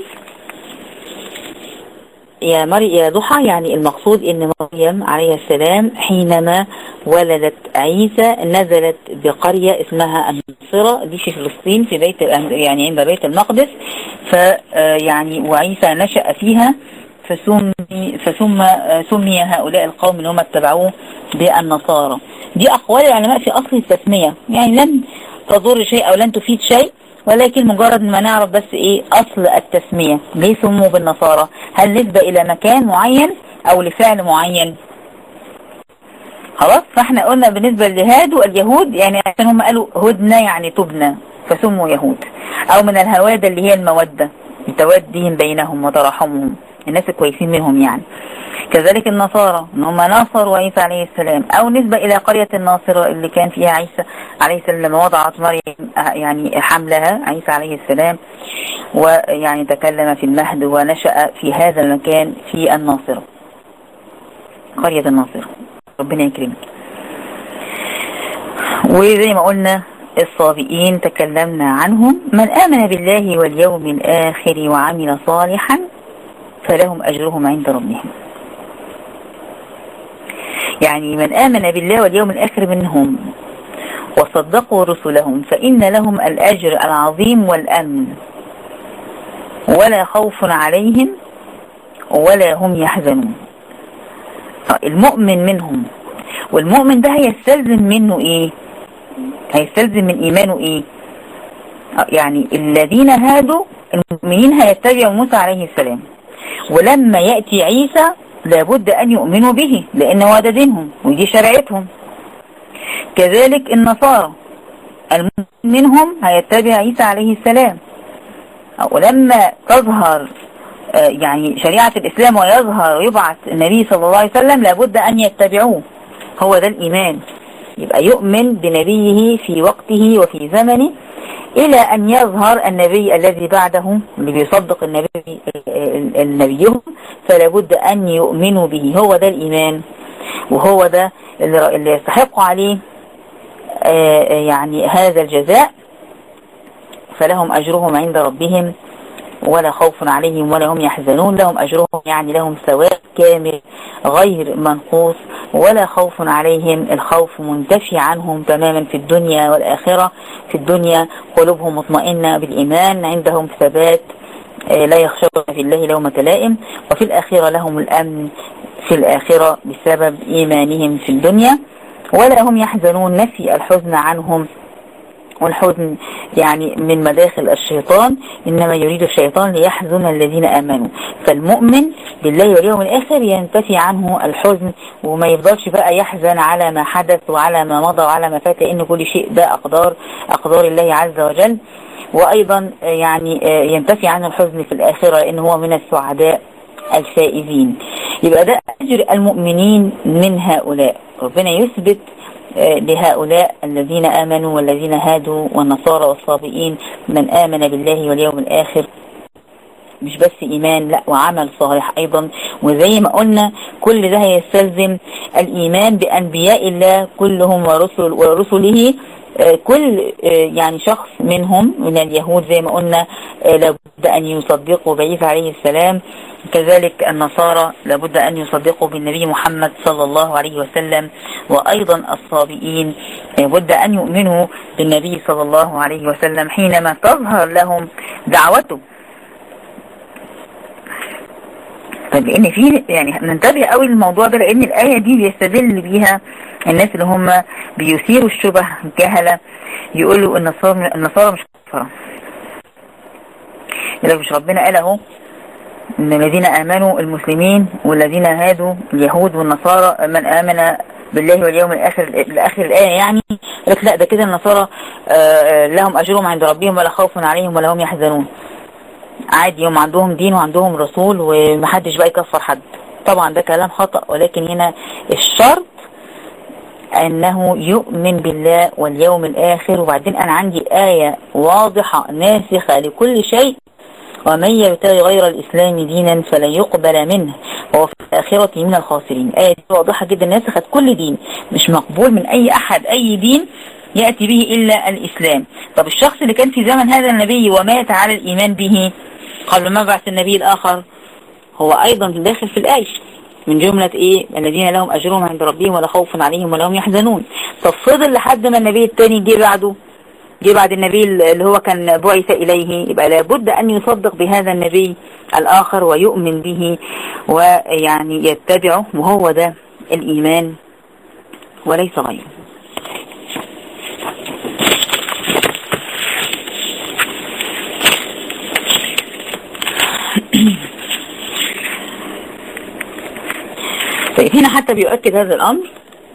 يا مري يا ضحى يعني المقصود ان مريم عليه السلام حينما ولدت عيسى نزلت بقرية اسمها النصرة دي في فلسطين في بيت يعني عند بيت المقدس ف يعني وعيسى نشأ فيها فسمي فسمى سمي هؤلاء القوم اللي هم اتبعوه بالنصارى دي اقوال العلماء في اصل التسمية يعني لن تضر شيء او لن تفيد شيء ولكن مجرد ما نعرف بس ايه اصل التسمية ليه سموا بالنصارى هل نسبة الى مكان معين او لفعل معين خلاص فاحنا قلنا بالنسبة لهادوا اليهود يعني عشان هم قالوا هدنا يعني تبنى فسموا يهود او من الهوادة اللي هي المودة بتوديهم بينهم وتراحمهم الناس الكويسين منهم يعني كذلك النصارى ان هم ناصروا عيسى عليه السلام او نسبة الى قرية الناصرة اللي كان فيها عيسى عليه السلام لما وضعت مريم يعني حملها عيسى عليه السلام ويعني تكلم في المهد ونشأ في هذا المكان في الناصرة قرية الناصرة ربنا يكرمك وزي ما قلنا الصابئين تكلمنا عنهم من آمن بالله واليوم الآخر وعمل صالحا فلهم أجرهم عند ربهم يعني من آمن بالله واليوم الآخر منهم وصدقوا رسلهم فإن لهم الأجر العظيم والأمن ولا خوف عليهم ولا هم يحزنون المؤمن منهم والمؤمن ده هيستلزم منه ايه هيستلزم من ايمانه ايه يعني الذين هادوا المؤمنين هيتبعوا موسى عليه السلام ولما يأتي عيسى لابد أن يؤمنوا به لأن هو ده دينهم ودي شريعتهم كذلك النصارى المؤمن منهم هيتبع عيسى عليه السلام ولما تظهر يعني شريعة الإسلام ويظهر ويبعث النبي صلى الله عليه وسلم لابد أن يتبعوه هو ده الإيمان يبقى يؤمن بنبيه في وقته وفي زمنه إلى أن يظهر النبي الذي بعده اللي بيصدق النبي النبيهم فلا بد أن يؤمنوا به هو ده الإيمان وهو ده اللي يستحق عليه يعني هذا الجزاء فلهم أجرهم عند ربهم ولا خوف عليهم ولا هم يحزنون لهم أجرهم يعني لهم ثواب كامل غير منقوص ولا خوف عليهم الخوف منتفي عنهم تماما في الدنيا والآخرة في الدنيا قلوبهم مطمئنة بالإيمان عندهم ثبات لا يخشون في الله لومة لائم وفي الآخرة لهم الأمن في الآخرة بسبب إيمانهم في الدنيا ولا هم يحزنون نفي الحزن عنهم والحزن يعني من مداخل الشيطان إنما يريد الشيطان ليحزن الذين آمنوا فالمؤمن بالله واليوم الآخر ينتفي عنه الحزن وما يفضلش بقى يحزن على ما حدث وعلى ما مضى وعلى ما فات إن كل شيء ده أقدار أقدار الله عز وجل وأيضا يعني ينتفي عنه الحزن في الآخرة لأن هو من السعداء الفائزين يبقى ده أجر المؤمنين من هؤلاء ربنا يثبت لهؤلاء الذين آمنوا والذين هادوا والنصارى والصابئين من آمن بالله واليوم الآخر مش بس إيمان لا وعمل صالح أيضا وزي ما قلنا كل ده يستلزم الإيمان بأنبياء الله كلهم ورسل ورسله كل يعني شخص منهم من اليهود زي ما قلنا لابد أن يصدقوا بعيسى عليه السلام كذلك النصارى لابد أن يصدقوا بالنبي محمد صلى الله عليه وسلم وأيضا الصابئين لابد أن يؤمنوا بالنبي صلى الله عليه وسلم حينما تظهر لهم دعوته طيب لان في يعني ننتبه قوي للموضوع ده لان الايه دي بيستدل بيها الناس اللي هم بيثيروا الشبه الجهله يقولوا النصارى النصارى مش كفاره لو مش ربنا قال اهو ان الذين امنوا المسلمين والذين هادوا اليهود والنصارى من امن بالله واليوم الاخر الاخر الايه يعني لك لا ده كده النصارى لهم اجرهم عند ربهم ولا خوف عليهم ولا هم يحزنون عادي هم عندهم دين وعندهم رسول ومحدش بقى يكفر حد طبعا ده كلام خطأ ولكن هنا الشرط انه يؤمن بالله واليوم الاخر وبعدين انا عندي آية واضحة ناسخة لكل شيء ومن يبتغي غير الاسلام دينا فلن يقبل منه وهو في الاخرة من الخاسرين آية دي واضحة جدا ناسخة كل دين مش مقبول من اي احد اي دين يأتي به إلا الإسلام طب الشخص اللي كان في زمن هذا النبي ومات على الإيمان به قبل ما بعث النبي الآخر هو أيضا داخل في الآية من جملة إيه الذين لهم أجرهم عند ربهم ولا خوف عليهم ولا هم يحزنون طب فضل لحد ما النبي الثاني جه بعده جه بعد النبي اللي هو كان بعث إليه يبقى لابد أن يصدق بهذا النبي الآخر ويؤمن به ويعني يتبعه وهو ده الإيمان وليس غيره طيب هنا حتى بيؤكد هذا الأمر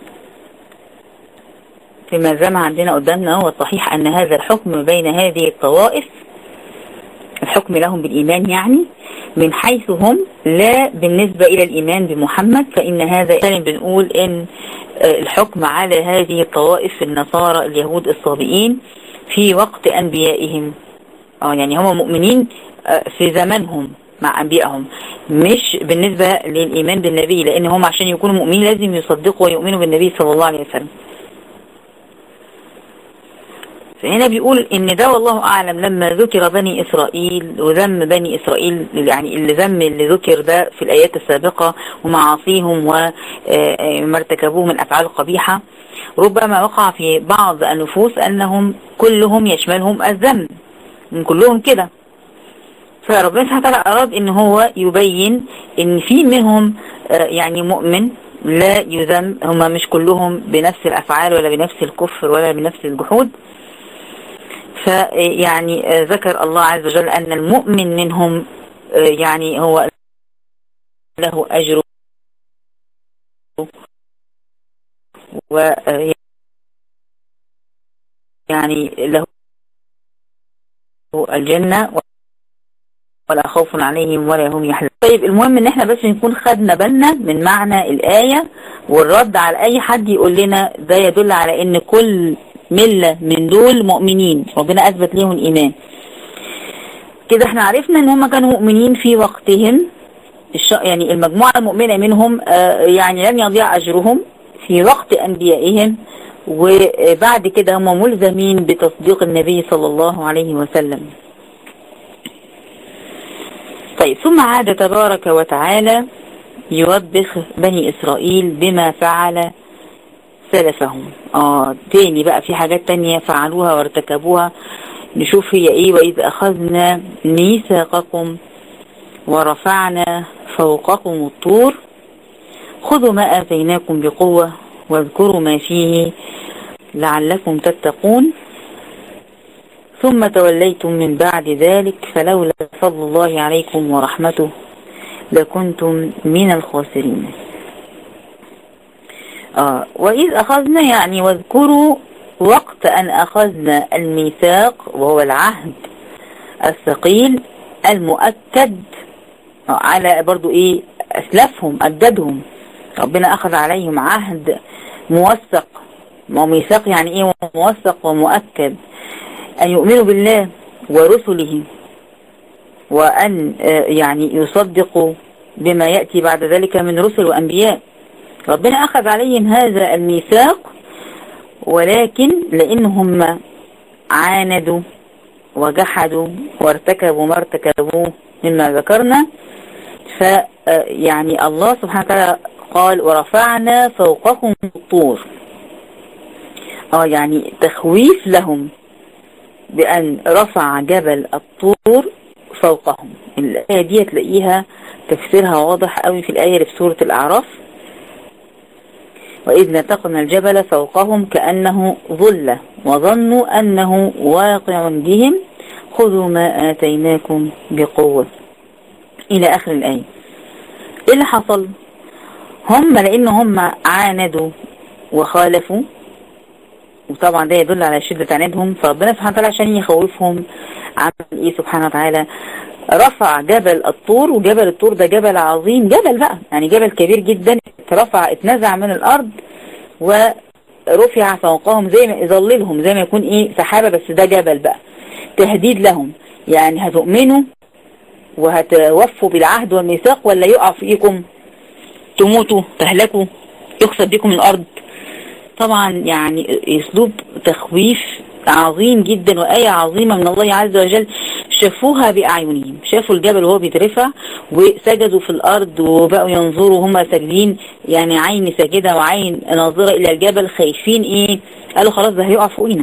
فيما زم عندنا قدامنا والصحيح أن هذا الحكم بين هذه الطوائف الحكم لهم بالإيمان يعني من حيث هم لا بالنسبة إلى الإيمان بمحمد فإن هذا يعني بنقول إن الحكم على هذه الطوائف النصارى اليهود الصابئين في وقت أنبيائهم اه يعني هم مؤمنين في زمانهم مع أنبيائهم مش بالنسبة للإيمان بالنبي لأن هم عشان يكونوا مؤمنين لازم يصدقوا ويؤمنوا بالنبي صلى الله عليه وسلم فهنا بيقول ان ده والله اعلم لما ذكر بني اسرائيل وذم بني اسرائيل يعني اللي ذم اللي ذكر ده في الايات السابقة ومعاصيهم وما ارتكبوه من افعال قبيحة ربما وقع في بعض النفوس انهم كلهم يشملهم الذنب من كلهم كده فربنا سبحانه وتعالى اراد ان هو يبين ان في منهم يعني مؤمن لا يذم هم مش كلهم بنفس الافعال ولا بنفس الكفر ولا بنفس الجحود فيعني ذكر الله عز وجل أن المؤمن منهم يعني هو له أجر و يعني له الجنة ولا خوف عليهم ولا هم يحزنون طيب المهم ان احنا بس نكون خدنا بالنا من معنى الآية والرد على اي حد يقول لنا ده يدل على ان كل ملة من دول مؤمنين ربنا أثبت ليهم الإيمان كده احنا عرفنا ان هم كانوا مؤمنين في وقتهم الش... يعني المجموعة المؤمنة منهم آه يعني لم يضيع أجرهم في وقت أنبيائهم وبعد كده هم ملزمين بتصديق النبي صلى الله عليه وسلم طيب ثم عاد تبارك وتعالى يوبخ بني إسرائيل بما فعل سلفهم اه تاني بقى في حاجات تانية فعلوها وارتكبوها نشوف هي ايه واذ اخذنا ميثاقكم ورفعنا فوقكم الطور خذوا ما اتيناكم بقوة واذكروا ما فيه لعلكم تتقون ثم توليتم من بعد ذلك فلولا فضل الله عليكم ورحمته لكنتم من الخاسرين آه وإذ أخذنا يعني واذكروا وقت أن أخذنا الميثاق وهو العهد الثقيل المؤكد آه على برضو إيه أسلافهم أجدادهم ربنا أخذ عليهم عهد موثق وميثاق يعني إيه موثق ومؤكد أن يؤمنوا بالله ورسله وأن يعني يصدقوا بما يأتي بعد ذلك من رسل وأنبياء ربنا أخذ عليهم هذا الميثاق ولكن لأنهم عاندوا وجحدوا وارتكبوا ما ارتكبوه مما ذكرنا فيعني الله سبحانه وتعالى قال ورفعنا فوقهم الطور اه يعني تخويف لهم بأن رفع جبل الطور فوقهم الآية دي تلاقيها تفسيرها واضح قوي في الآية اللي في سورة الأعراف وإذ نتقنا الجبل فوقهم كأنه ظلة وظنوا أنه واقع بهم خذوا ما آتيناكم بقوة إلى آخر الآية إيه اللي حصل هم لأن هم عاندوا وخالفوا وطبعا ده يدل على شدة عنادهم فربنا سبحانه وتعالى عشان يخوفهم عمل ايه سبحانه وتعالى رفع جبل الطور وجبل الطور ده جبل عظيم جبل بقى يعني جبل كبير جدا اترفع اتنزع من الارض ورفع فوقهم زي ما يظللهم زي ما يكون ايه سحابة بس ده جبل بقى تهديد لهم يعني هتؤمنوا وهتوفوا بالعهد والميثاق ولا يقع فيكم تموتوا تهلكوا يخسر بكم الارض طبعا يعني اسلوب تخويف عظيم جدا وآية عظيمة من الله عز وجل شافوها بأعينهم شافوا الجبل وهو بيترفع وسجدوا في الأرض وبقوا ينظروا هم ساجدين يعني عين ساجدة وعين ناظرة إلى الجبل خايفين إيه قالوا خلاص ده هيقع فوقنا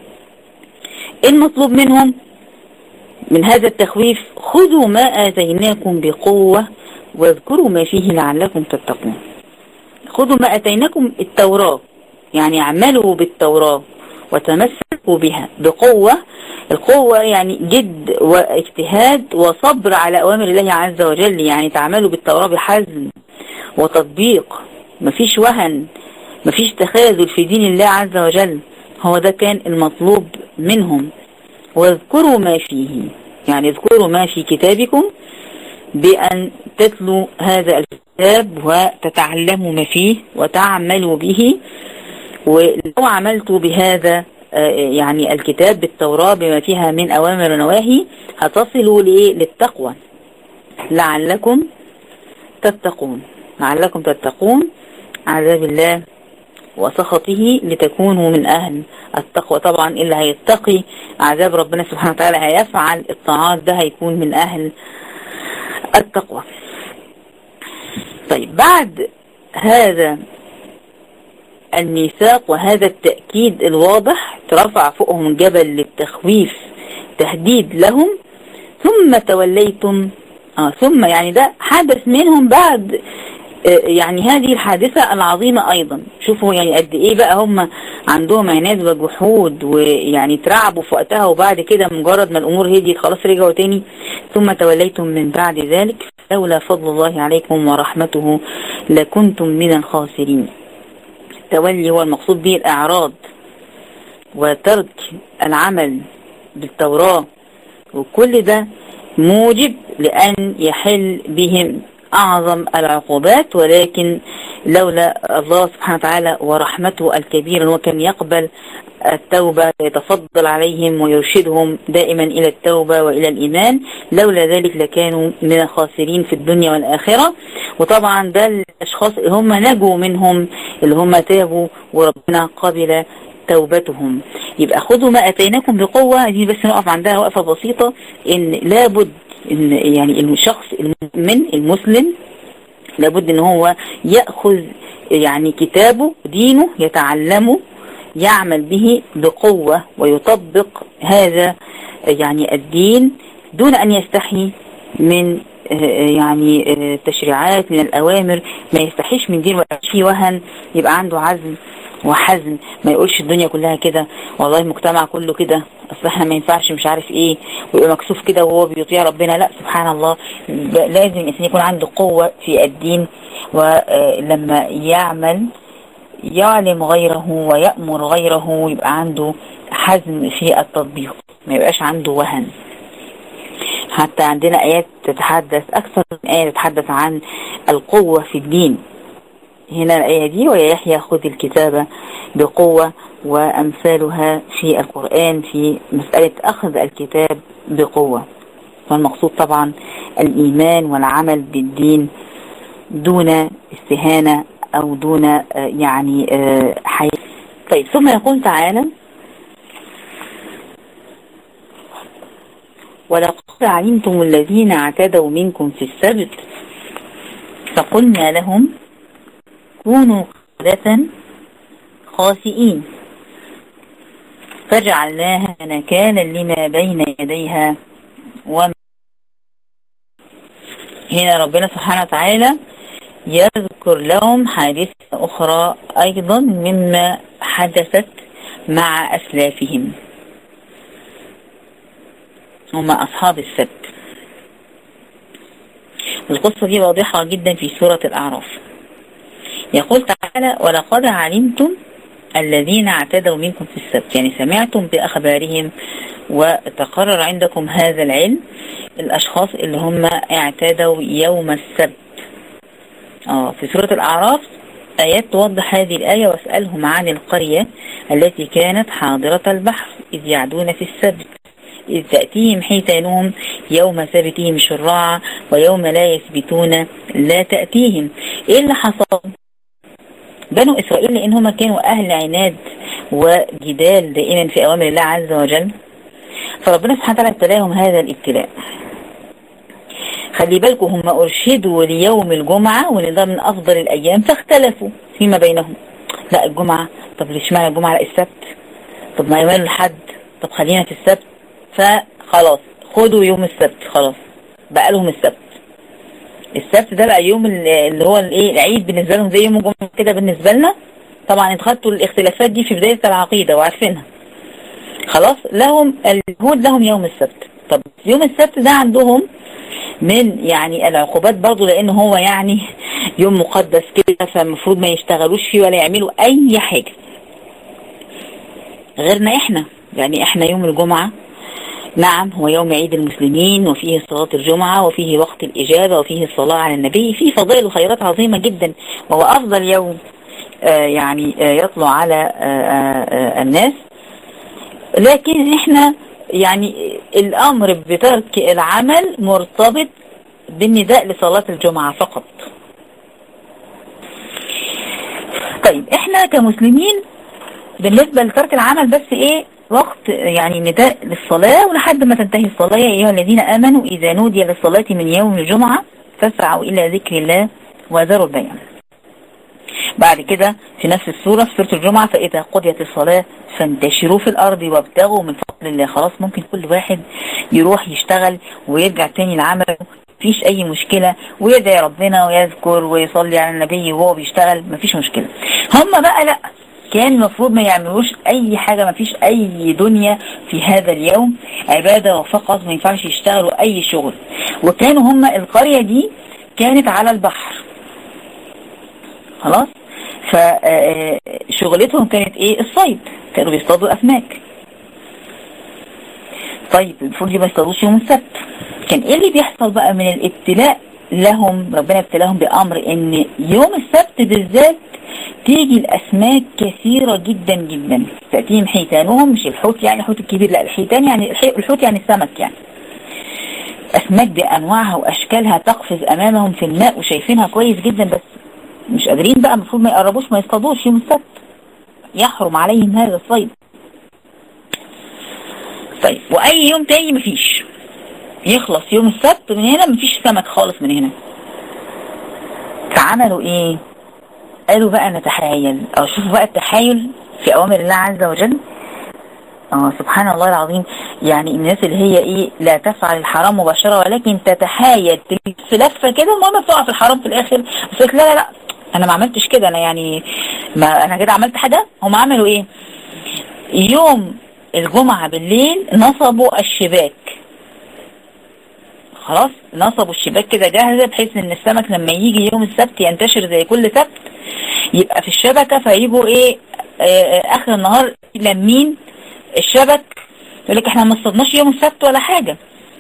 إيه المطلوب منهم من هذا التخويف خذوا ما آتيناكم بقوة واذكروا ما فيه لعلكم تتقون خذوا ما آتيناكم التوراة يعني اعملوا بالتوراة وتمسكوا بها بقوة القوة يعني جد واجتهاد وصبر على أوامر الله عز وجل يعني تعملوا بالتوراة بحزم وتطبيق مفيش وهن مفيش تخاذل في دين الله عز وجل هو ده كان المطلوب منهم واذكروا ما فيه يعني اذكروا ما في كتابكم بأن تتلوا هذا الكتاب وتتعلموا ما فيه وتعملوا به ولو عملتوا بهذا يعني الكتاب بالتوراة بما فيها من أوامر ونواهي هتصلوا للتقوى لعلكم تتقون لعلكم تتقون عذاب الله وسخطه لتكونوا من أهل التقوى طبعا اللي هيتقي عذاب ربنا سبحانه وتعالى هيفعل الطاعات ده هيكون من أهل التقوى طيب بعد هذا الميثاق وهذا التأكيد الواضح ترفع فوقهم الجبل للتخويف تهديد لهم ثم توليتم آه ثم يعني ده حدث منهم بعد آه يعني هذه الحادثة العظيمة أيضا شوفوا يعني قد إيه بقى هم عندهم عناد وجحود ويعني ترعبوا في وقتها وبعد كده مجرد ما الأمور هديت خلاص رجعوا تاني ثم توليتم من بعد ذلك لولا فضل الله عليكم ورحمته لكنتم من الخاسرين التولي هو المقصود به الإعراض وترك العمل بالتوراة وكل ده موجب لأن يحل بهم أعظم العقوبات ولكن لولا الله سبحانه وتعالى ورحمته الكبيرة هو كان يقبل التوبة يتفضل عليهم ويرشدهم دائما إلى التوبة وإلى الإيمان لولا ذلك لكانوا من الخاسرين في الدنيا والآخرة وطبعا ده الأشخاص اللي هم نجوا منهم اللي هم تابوا وربنا قبل توبتهم يبقى خذوا ما أتيناكم بقوة دي بس نقف عندها وقفة بسيطة إن لابد إن يعني الشخص المؤمن المسلم لابد إن هو يأخذ يعني كتابه دينه يتعلمه يعمل به بقوة ويطبق هذا يعني الدين دون أن يستحي من يعني تشريعات من الأوامر ما يستحيش من دين ويعيش فيه وهن يبقى عنده عزم وحزم ما يقولش الدنيا كلها كده والله المجتمع كله كده اصل احنا ما ينفعش مش عارف ايه ويبقى مكسوف كده وهو بيطيع ربنا لا سبحان الله لازم الانسان يكون عنده قوة في الدين ولما يعمل يعلم غيره ويأمر غيره يبقى عنده حزم في التطبيق ما يبقاش عنده وهن حتى عندنا آيات تتحدث أكثر من آية تتحدث عن القوة في الدين هنا الآية دي ويا يحيى خذ الكتابة بقوة وأمثالها في القرآن في مسألة أخذ الكتاب بقوة والمقصود طبعا الإيمان والعمل بالدين دون استهانة أو دون يعني حياة طيب ثم يقول تعالى ولقد علمتم الذين اعتدوا منكم في السبت فقلنا لهم كونوا قردة خاسئين فجعلناها نكالا لما بين يديها وما هنا ربنا سبحانه وتعالى يذكر لهم حادثة أخرى أيضا مما حدثت مع أسلافهم هم أصحاب السبت القصة دي واضحة جدا في سورة الأعراف يقول تعالى ولقد علمتم الذين اعتدوا منكم في السبت يعني سمعتم بأخبارهم وتقرر عندكم هذا العلم الأشخاص اللي هم اعتدوا يوم السبت آه في سورة الأعراف آيات توضح هذه الآية واسألهم عن القرية التي كانت حاضرة البحر إذ يعدون في السبت إذ تأتيهم حيتانهم يوم سبتهم شرعا ويوم لا يثبتون لا تأتيهم إيه اللي حصل بنو إسرائيل لأن هم كانوا أهل عناد وجدال دائما في أوامر الله عز وجل فربنا سبحانه وتعالى ابتلاهم هذا الابتلاء خلي بالكم هم أرشدوا ليوم الجمعة وان ده من أفضل الأيام فاختلفوا فيما بينهم لا الجمعة طب ليش معنى الجمعة لا السبت طب ما يوم الحد طب خلينا في السبت فخلاص خدوا يوم السبت خلاص بقى لهم السبت السبت ده بقى يوم اللي هو الايه العيد بالنسبة لهم زي يوم الجمعة كده بالنسبة لنا طبعا انتوا خدتوا الاختلافات دي في بداية العقيدة وعارفينها خلاص لهم اليهود لهم يوم السبت طب يوم السبت ده عندهم من يعني العقوبات برضو لان هو يعني يوم مقدس كده فالمفروض ما يشتغلوش فيه ولا يعملوا اي حاجة غيرنا احنا يعني احنا يوم الجمعة نعم هو يوم عيد المسلمين وفيه صلاة الجمعة وفيه وقت الإجابة وفيه الصلاة على النبي فيه فضائل وخيرات عظيمة جدا وهو أفضل يوم آه يعني آه يطلع على آه الناس لكن احنا يعني الأمر بترك العمل مرتبط بالنداء لصلاة الجمعة فقط طيب احنا كمسلمين بالنسبة لترك العمل بس ايه وقت يعني نداء للصلاة ولحد ما تنتهي الصلاة يا أيها الذين آمنوا إذا نودي للصلاة من يوم الجمعة فاسعوا إلى ذكر الله وذروا البيع بعد كده في نفس السورة في سورة الجمعة فإذا قضيت الصلاة فانتشروا في الأرض وابتغوا من فضل الله خلاص ممكن كل واحد يروح يشتغل ويرجع تاني لعمله مفيش أي مشكلة ويدعي ربنا ويذكر ويصلي على النبي وهو بيشتغل مفيش مشكلة هم بقى لأ كان المفروض ما يعملوش اي حاجة ما فيش اي دنيا في هذا اليوم عبادة فقط ما ينفعش يشتغلوا اي شغل وكانوا هم القرية دي كانت على البحر خلاص فشغلتهم كانت ايه الصيد كانوا بيصطادوا اسماك طيب المفروض ما يصطادوش يوم السبت كان ايه اللي بيحصل بقى من الابتلاء لهم ربنا ابتلاهم بامر ان يوم السبت بالذات تيجي الاسماك كثيرة جدا جدا تأتيهم حيتانهم مش الحوت يعني الحوت الكبير لا الحيتان يعني الحوت يعني السمك يعني اسماك بانواعها واشكالها تقفز امامهم في الماء وشايفينها كويس جدا بس مش قادرين بقى المفروض ما يقربوش ما يصطادوش يوم السبت يحرم عليهم هذا الصيد طيب واي يوم تاني مفيش يخلص يوم السبت من هنا مفيش سمك خالص من هنا فعملوا ايه قالوا بقى نتحايل او شوفوا بقى التحايل في اوامر الله عز وجل اه سبحان الله العظيم يعني الناس اللي هي ايه لا تفعل الحرام مباشرة ولكن تتحايل في لفة كده المهم بتقع في الحرام في الاخر بس لا لا لا انا ما عملتش كده انا يعني ما انا كده عملت حاجة هم عملوا ايه يوم الجمعة بالليل نصبوا الشباك خلاص نصبوا الشباك كده جاهزة بحيث ان السمك لما يجي يوم السبت ينتشر زي كل سبت يبقى في الشبكة فيجوا ايه آه اخر النهار لمين الشبك يقول لك احنا ما اصطدناش يوم السبت ولا حاجة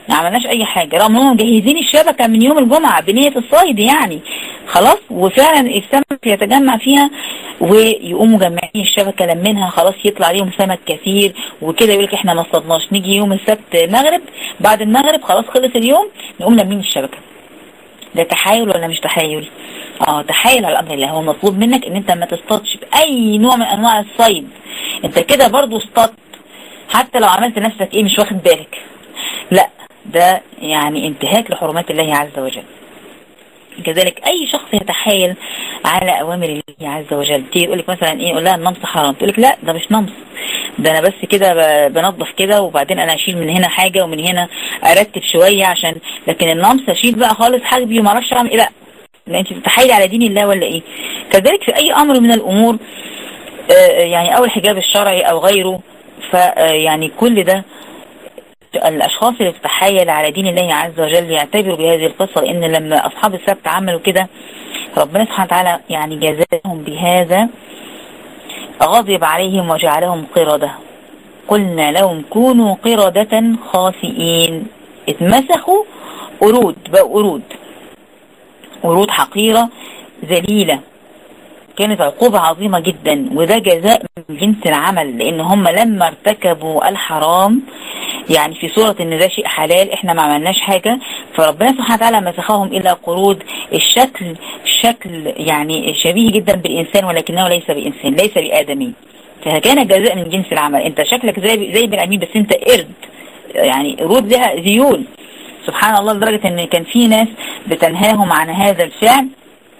ما عملناش اي حاجة رغم انهم مجهزين الشبكة من يوم الجمعة بنية الصيد يعني خلاص وفعلا السمك يتجمع فيها ويقوموا جمعين الشبكة لمنها خلاص يطلع عليهم سمك كثير وكده يقولك احنا ما اصطدناش نيجي يوم السبت مغرب بعد المغرب خلاص خلص اليوم نقوم لمين الشبكة ده تحايل ولا مش تحايل اه تحايل على امر الله هو مطلوب منك ان انت ما تصطادش باي نوع من انواع الصيد انت كده برضو اصطدت حتى لو عملت نفسك ايه مش واخد بالك لا ده يعني انتهاك لحرمات الله عز وجل كذلك اي شخص يتحايل على اوامر الله عز وجل تيجي يقول لك مثلا ايه يقول لها النمص حرام تقول لك لا ده مش نمص ده انا بس كده بنظف كده وبعدين انا اشيل من هنا حاجة ومن هنا ارتب شوية عشان لكن النمص اشيل بقى خالص حاجبي وما اعرفش اعمل ايه لا لا انت بتتحايلي على دين الله ولا ايه كذلك في اي امر من الامور يعني او الحجاب الشرعي او غيره فيعني كل ده الاشخاص اللي بتتحايل على دين الله عز وجل يعتبروا بهذه القصة لان لما اصحاب السبت عملوا كده ربنا سبحانه وتعالى يعني جزاهم بهذا غضب عليهم وجعلهم قردة قلنا لهم كونوا قردة خاسئين اتمسخوا قرود بقوا قرود قرود حقيرة ذليلة كانت عقوبة عظيمة جدا وده جزاء من جنس العمل لان هم لما ارتكبوا الحرام يعني في صورة ان ده شيء حلال احنا ما عملناش حاجة فربنا سبحانه وتعالى مسخهم الى قرود الشكل شكل يعني شبيه جدا بالانسان ولكنه ليس بانسان ليس بادمي فكان جزاء من جنس العمل انت شكلك زي زي بني ادمين بس انت قرد يعني قرود لها ذيول سبحان الله لدرجة ان كان في ناس بتنهاهم عن هذا الفعل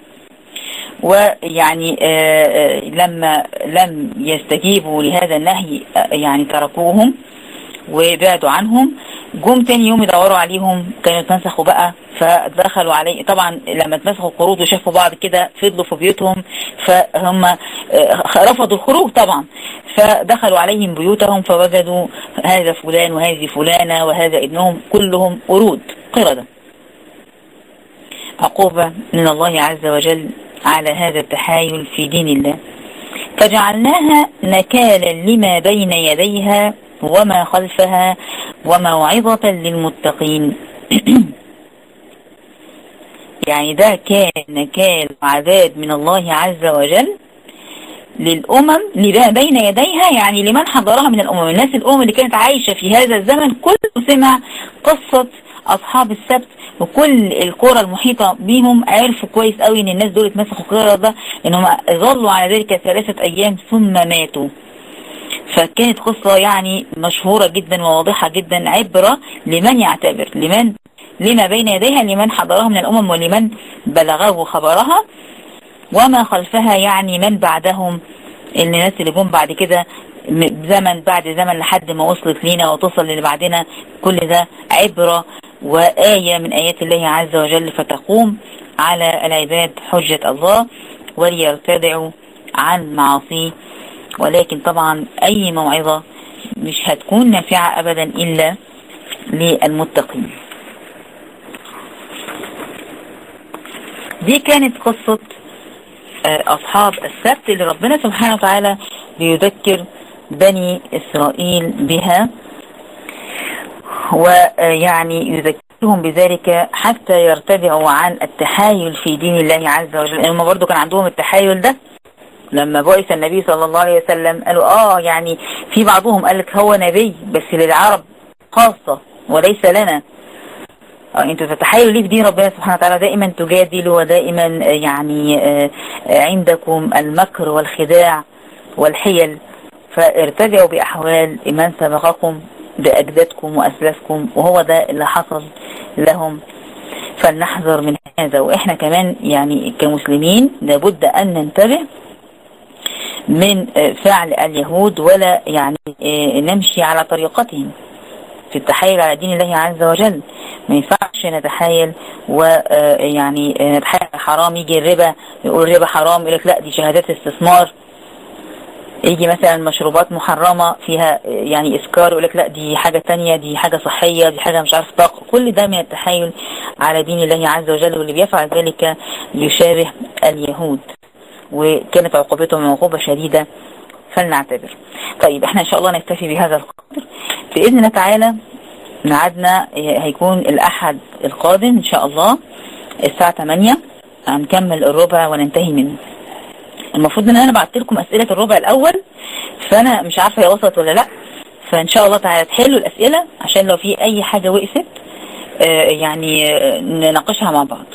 ويعني آآ آآ لما لم يستجيبوا لهذا النهي يعني تركوهم وبعدوا عنهم جم تاني يوم يدوروا عليهم كانوا اتمسخوا بقى فدخلوا عليه طبعا لما اتمسخوا القرود وشافوا بعض كده فضلوا في بيوتهم فهم رفضوا الخروج طبعا فدخلوا عليهم بيوتهم فوجدوا هذا فلان وهذه فلانة وهذا ابنهم كلهم قرود قردة عقوبة من الله عز وجل على هذا التحايل في دين الله فجعلناها نكالا لما بين يديها وما خلفها وموعظة للمتقين يعني ده كان نكال وعذاب من الله عز وجل للأمم لما بين يديها يعني لمن حضرها من الأمم الناس الأمم اللي كانت عايشة في هذا الزمن كله سمع قصة أصحاب السبت وكل القرى المحيطة بهم عرفوا كويس قوي ان الناس دول اتمسكوا قردة انهم ظلوا على ذلك ثلاثة ايام ثم ماتوا فكانت قصة يعني مشهورة جدا وواضحة جدا عبرة لمن يعتبر لمن لما بين يديها لمن حضرها من الأمم ولمن بلغه خبرها وما خلفها يعني من بعدهم الناس اللي جم بعد كده زمن بعد زمن لحد ما وصلت لينا وتصل اللي بعدنا كل ده عبرة وآية من آيات الله عز وجل فتقوم على العباد حجة الله وليرتدعوا عن معاصيه ولكن طبعا أي موعظة مش هتكون نافعة أبدا إلا للمتقين دي كانت قصة أصحاب السبت اللي ربنا سبحانه وتعالى بيذكر بني إسرائيل بها ويعني يذكرهم بذلك حتى يرتدعوا عن التحايل في دين الله عز وجل هم برضو كان عندهم التحايل ده لما بعث النبي صلى الله عليه وسلم قالوا اه يعني في بعضهم قال لك هو نبي بس للعرب خاصة وليس لنا انتوا تتحايلوا ليه في دين ربنا سبحانه وتعالى دائما تجادلوا ودائما يعني عندكم المكر والخداع والحيل فارتدعوا بأحوال من سبقكم بأجدادكم وأسلافكم وهو ده اللي حصل لهم فلنحذر من هذا وإحنا كمان يعني كمسلمين لابد أن ننتبه من فعل اليهود ولا يعني نمشي على طريقتهم في التحايل على دين الله عز وجل ما ينفعش نتحايل ويعني نتحايل حرام يجي الربا يقول الربا حرام يقول لك لا دي شهادات استثمار يجي مثلا مشروبات محرمة فيها يعني اسكار يقول لك لا دي حاجة تانية دي حاجة صحية دي حاجة مش عارف طاقة كل ده من التحايل على دين الله عز وجل واللي بيفعل ذلك يشابه اليهود وكانت عقوبتهم عقوبة شديدة فلنعتبر طيب احنا ان شاء الله نكتفي بهذا القدر بإذن الله تعالى ميعادنا هيكون الأحد القادم إن شاء الله الساعة 8 هنكمل الربع وننتهي منه المفروض ان انا بعت لكم اسئلة الربع الاول فانا مش عارفة هي وصلت ولا لا فان شاء الله تعالى تحلوا الاسئلة عشان لو في اي حاجة وقفت آه يعني آه نناقشها مع بعض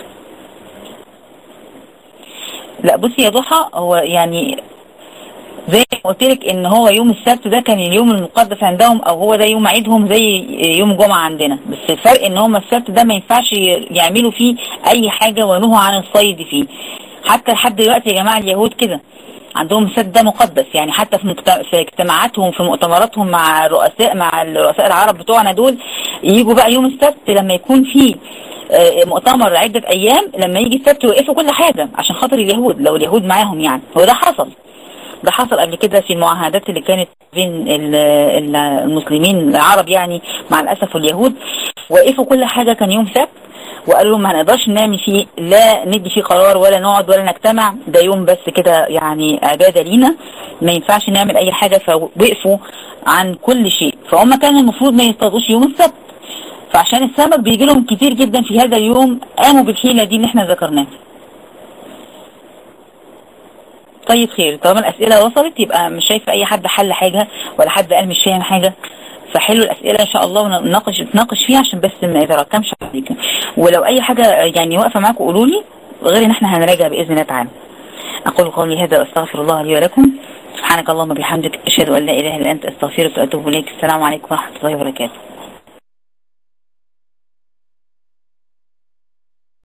لا بصي يا ضحى هو يعني زي ما قلت لك ان هو يوم السبت ده كان اليوم المقدس عندهم او هو ده يوم عيدهم زي يوم الجمعة عندنا بس الفرق ان هم السبت ده ما ينفعش يعملوا فيه اي حاجة ونهوا عن الصيد فيه حتى لحد دلوقتي يا جماعة اليهود كده عندهم السبت ده مقدس يعني حتى في, مجتمع في اجتماعاتهم في مؤتمراتهم مع الرؤساء مع الرؤساء العرب بتوعنا دول يجوا بقى يوم السبت لما يكون فيه مؤتمر عدة ايام لما يجي السبت يوقفوا كل حاجة عشان خاطر اليهود لو اليهود معاهم يعني هو ده حصل ده حصل قبل كده في المعاهدات اللي كانت بين المسلمين العرب يعني مع الأسف واليهود وقفوا كل حاجة كان يوم سبت وقالوا لهم ما هنقدرش نعمل فيه لا ندي فيه قرار ولا نقعد ولا نجتمع ده يوم بس كده يعني عبادة لينا ما ينفعش نعمل اي حاجة فوقفوا عن كل شيء فهم كان المفروض ما يصطادوش يوم السبت فعشان السمك بيجي لهم كتير جدا في هذا اليوم قاموا بالحيلة دي اللي احنا ذكرناها طيب خير طالما الأسئلة وصلت يبقى مش شايفة أي حد حل حاجة ولا حد قال مش فاهم حاجة فحلوا الأسئلة إن شاء الله ونناقش نتناقش فيها عشان بس ما يتراكمش عليكم ولو أي حاجة يعني واقفة معاكم قولوا لي غير إن إحنا هنراجع بإذن الله تعالى أقول قولي هذا وأستغفر الله لي ولكم سبحانك اللهم بحمدك أشهد أن لا إله إلا أنت أستغفرك وأتوب إليك السلام عليكم ورحمة الله وبركاته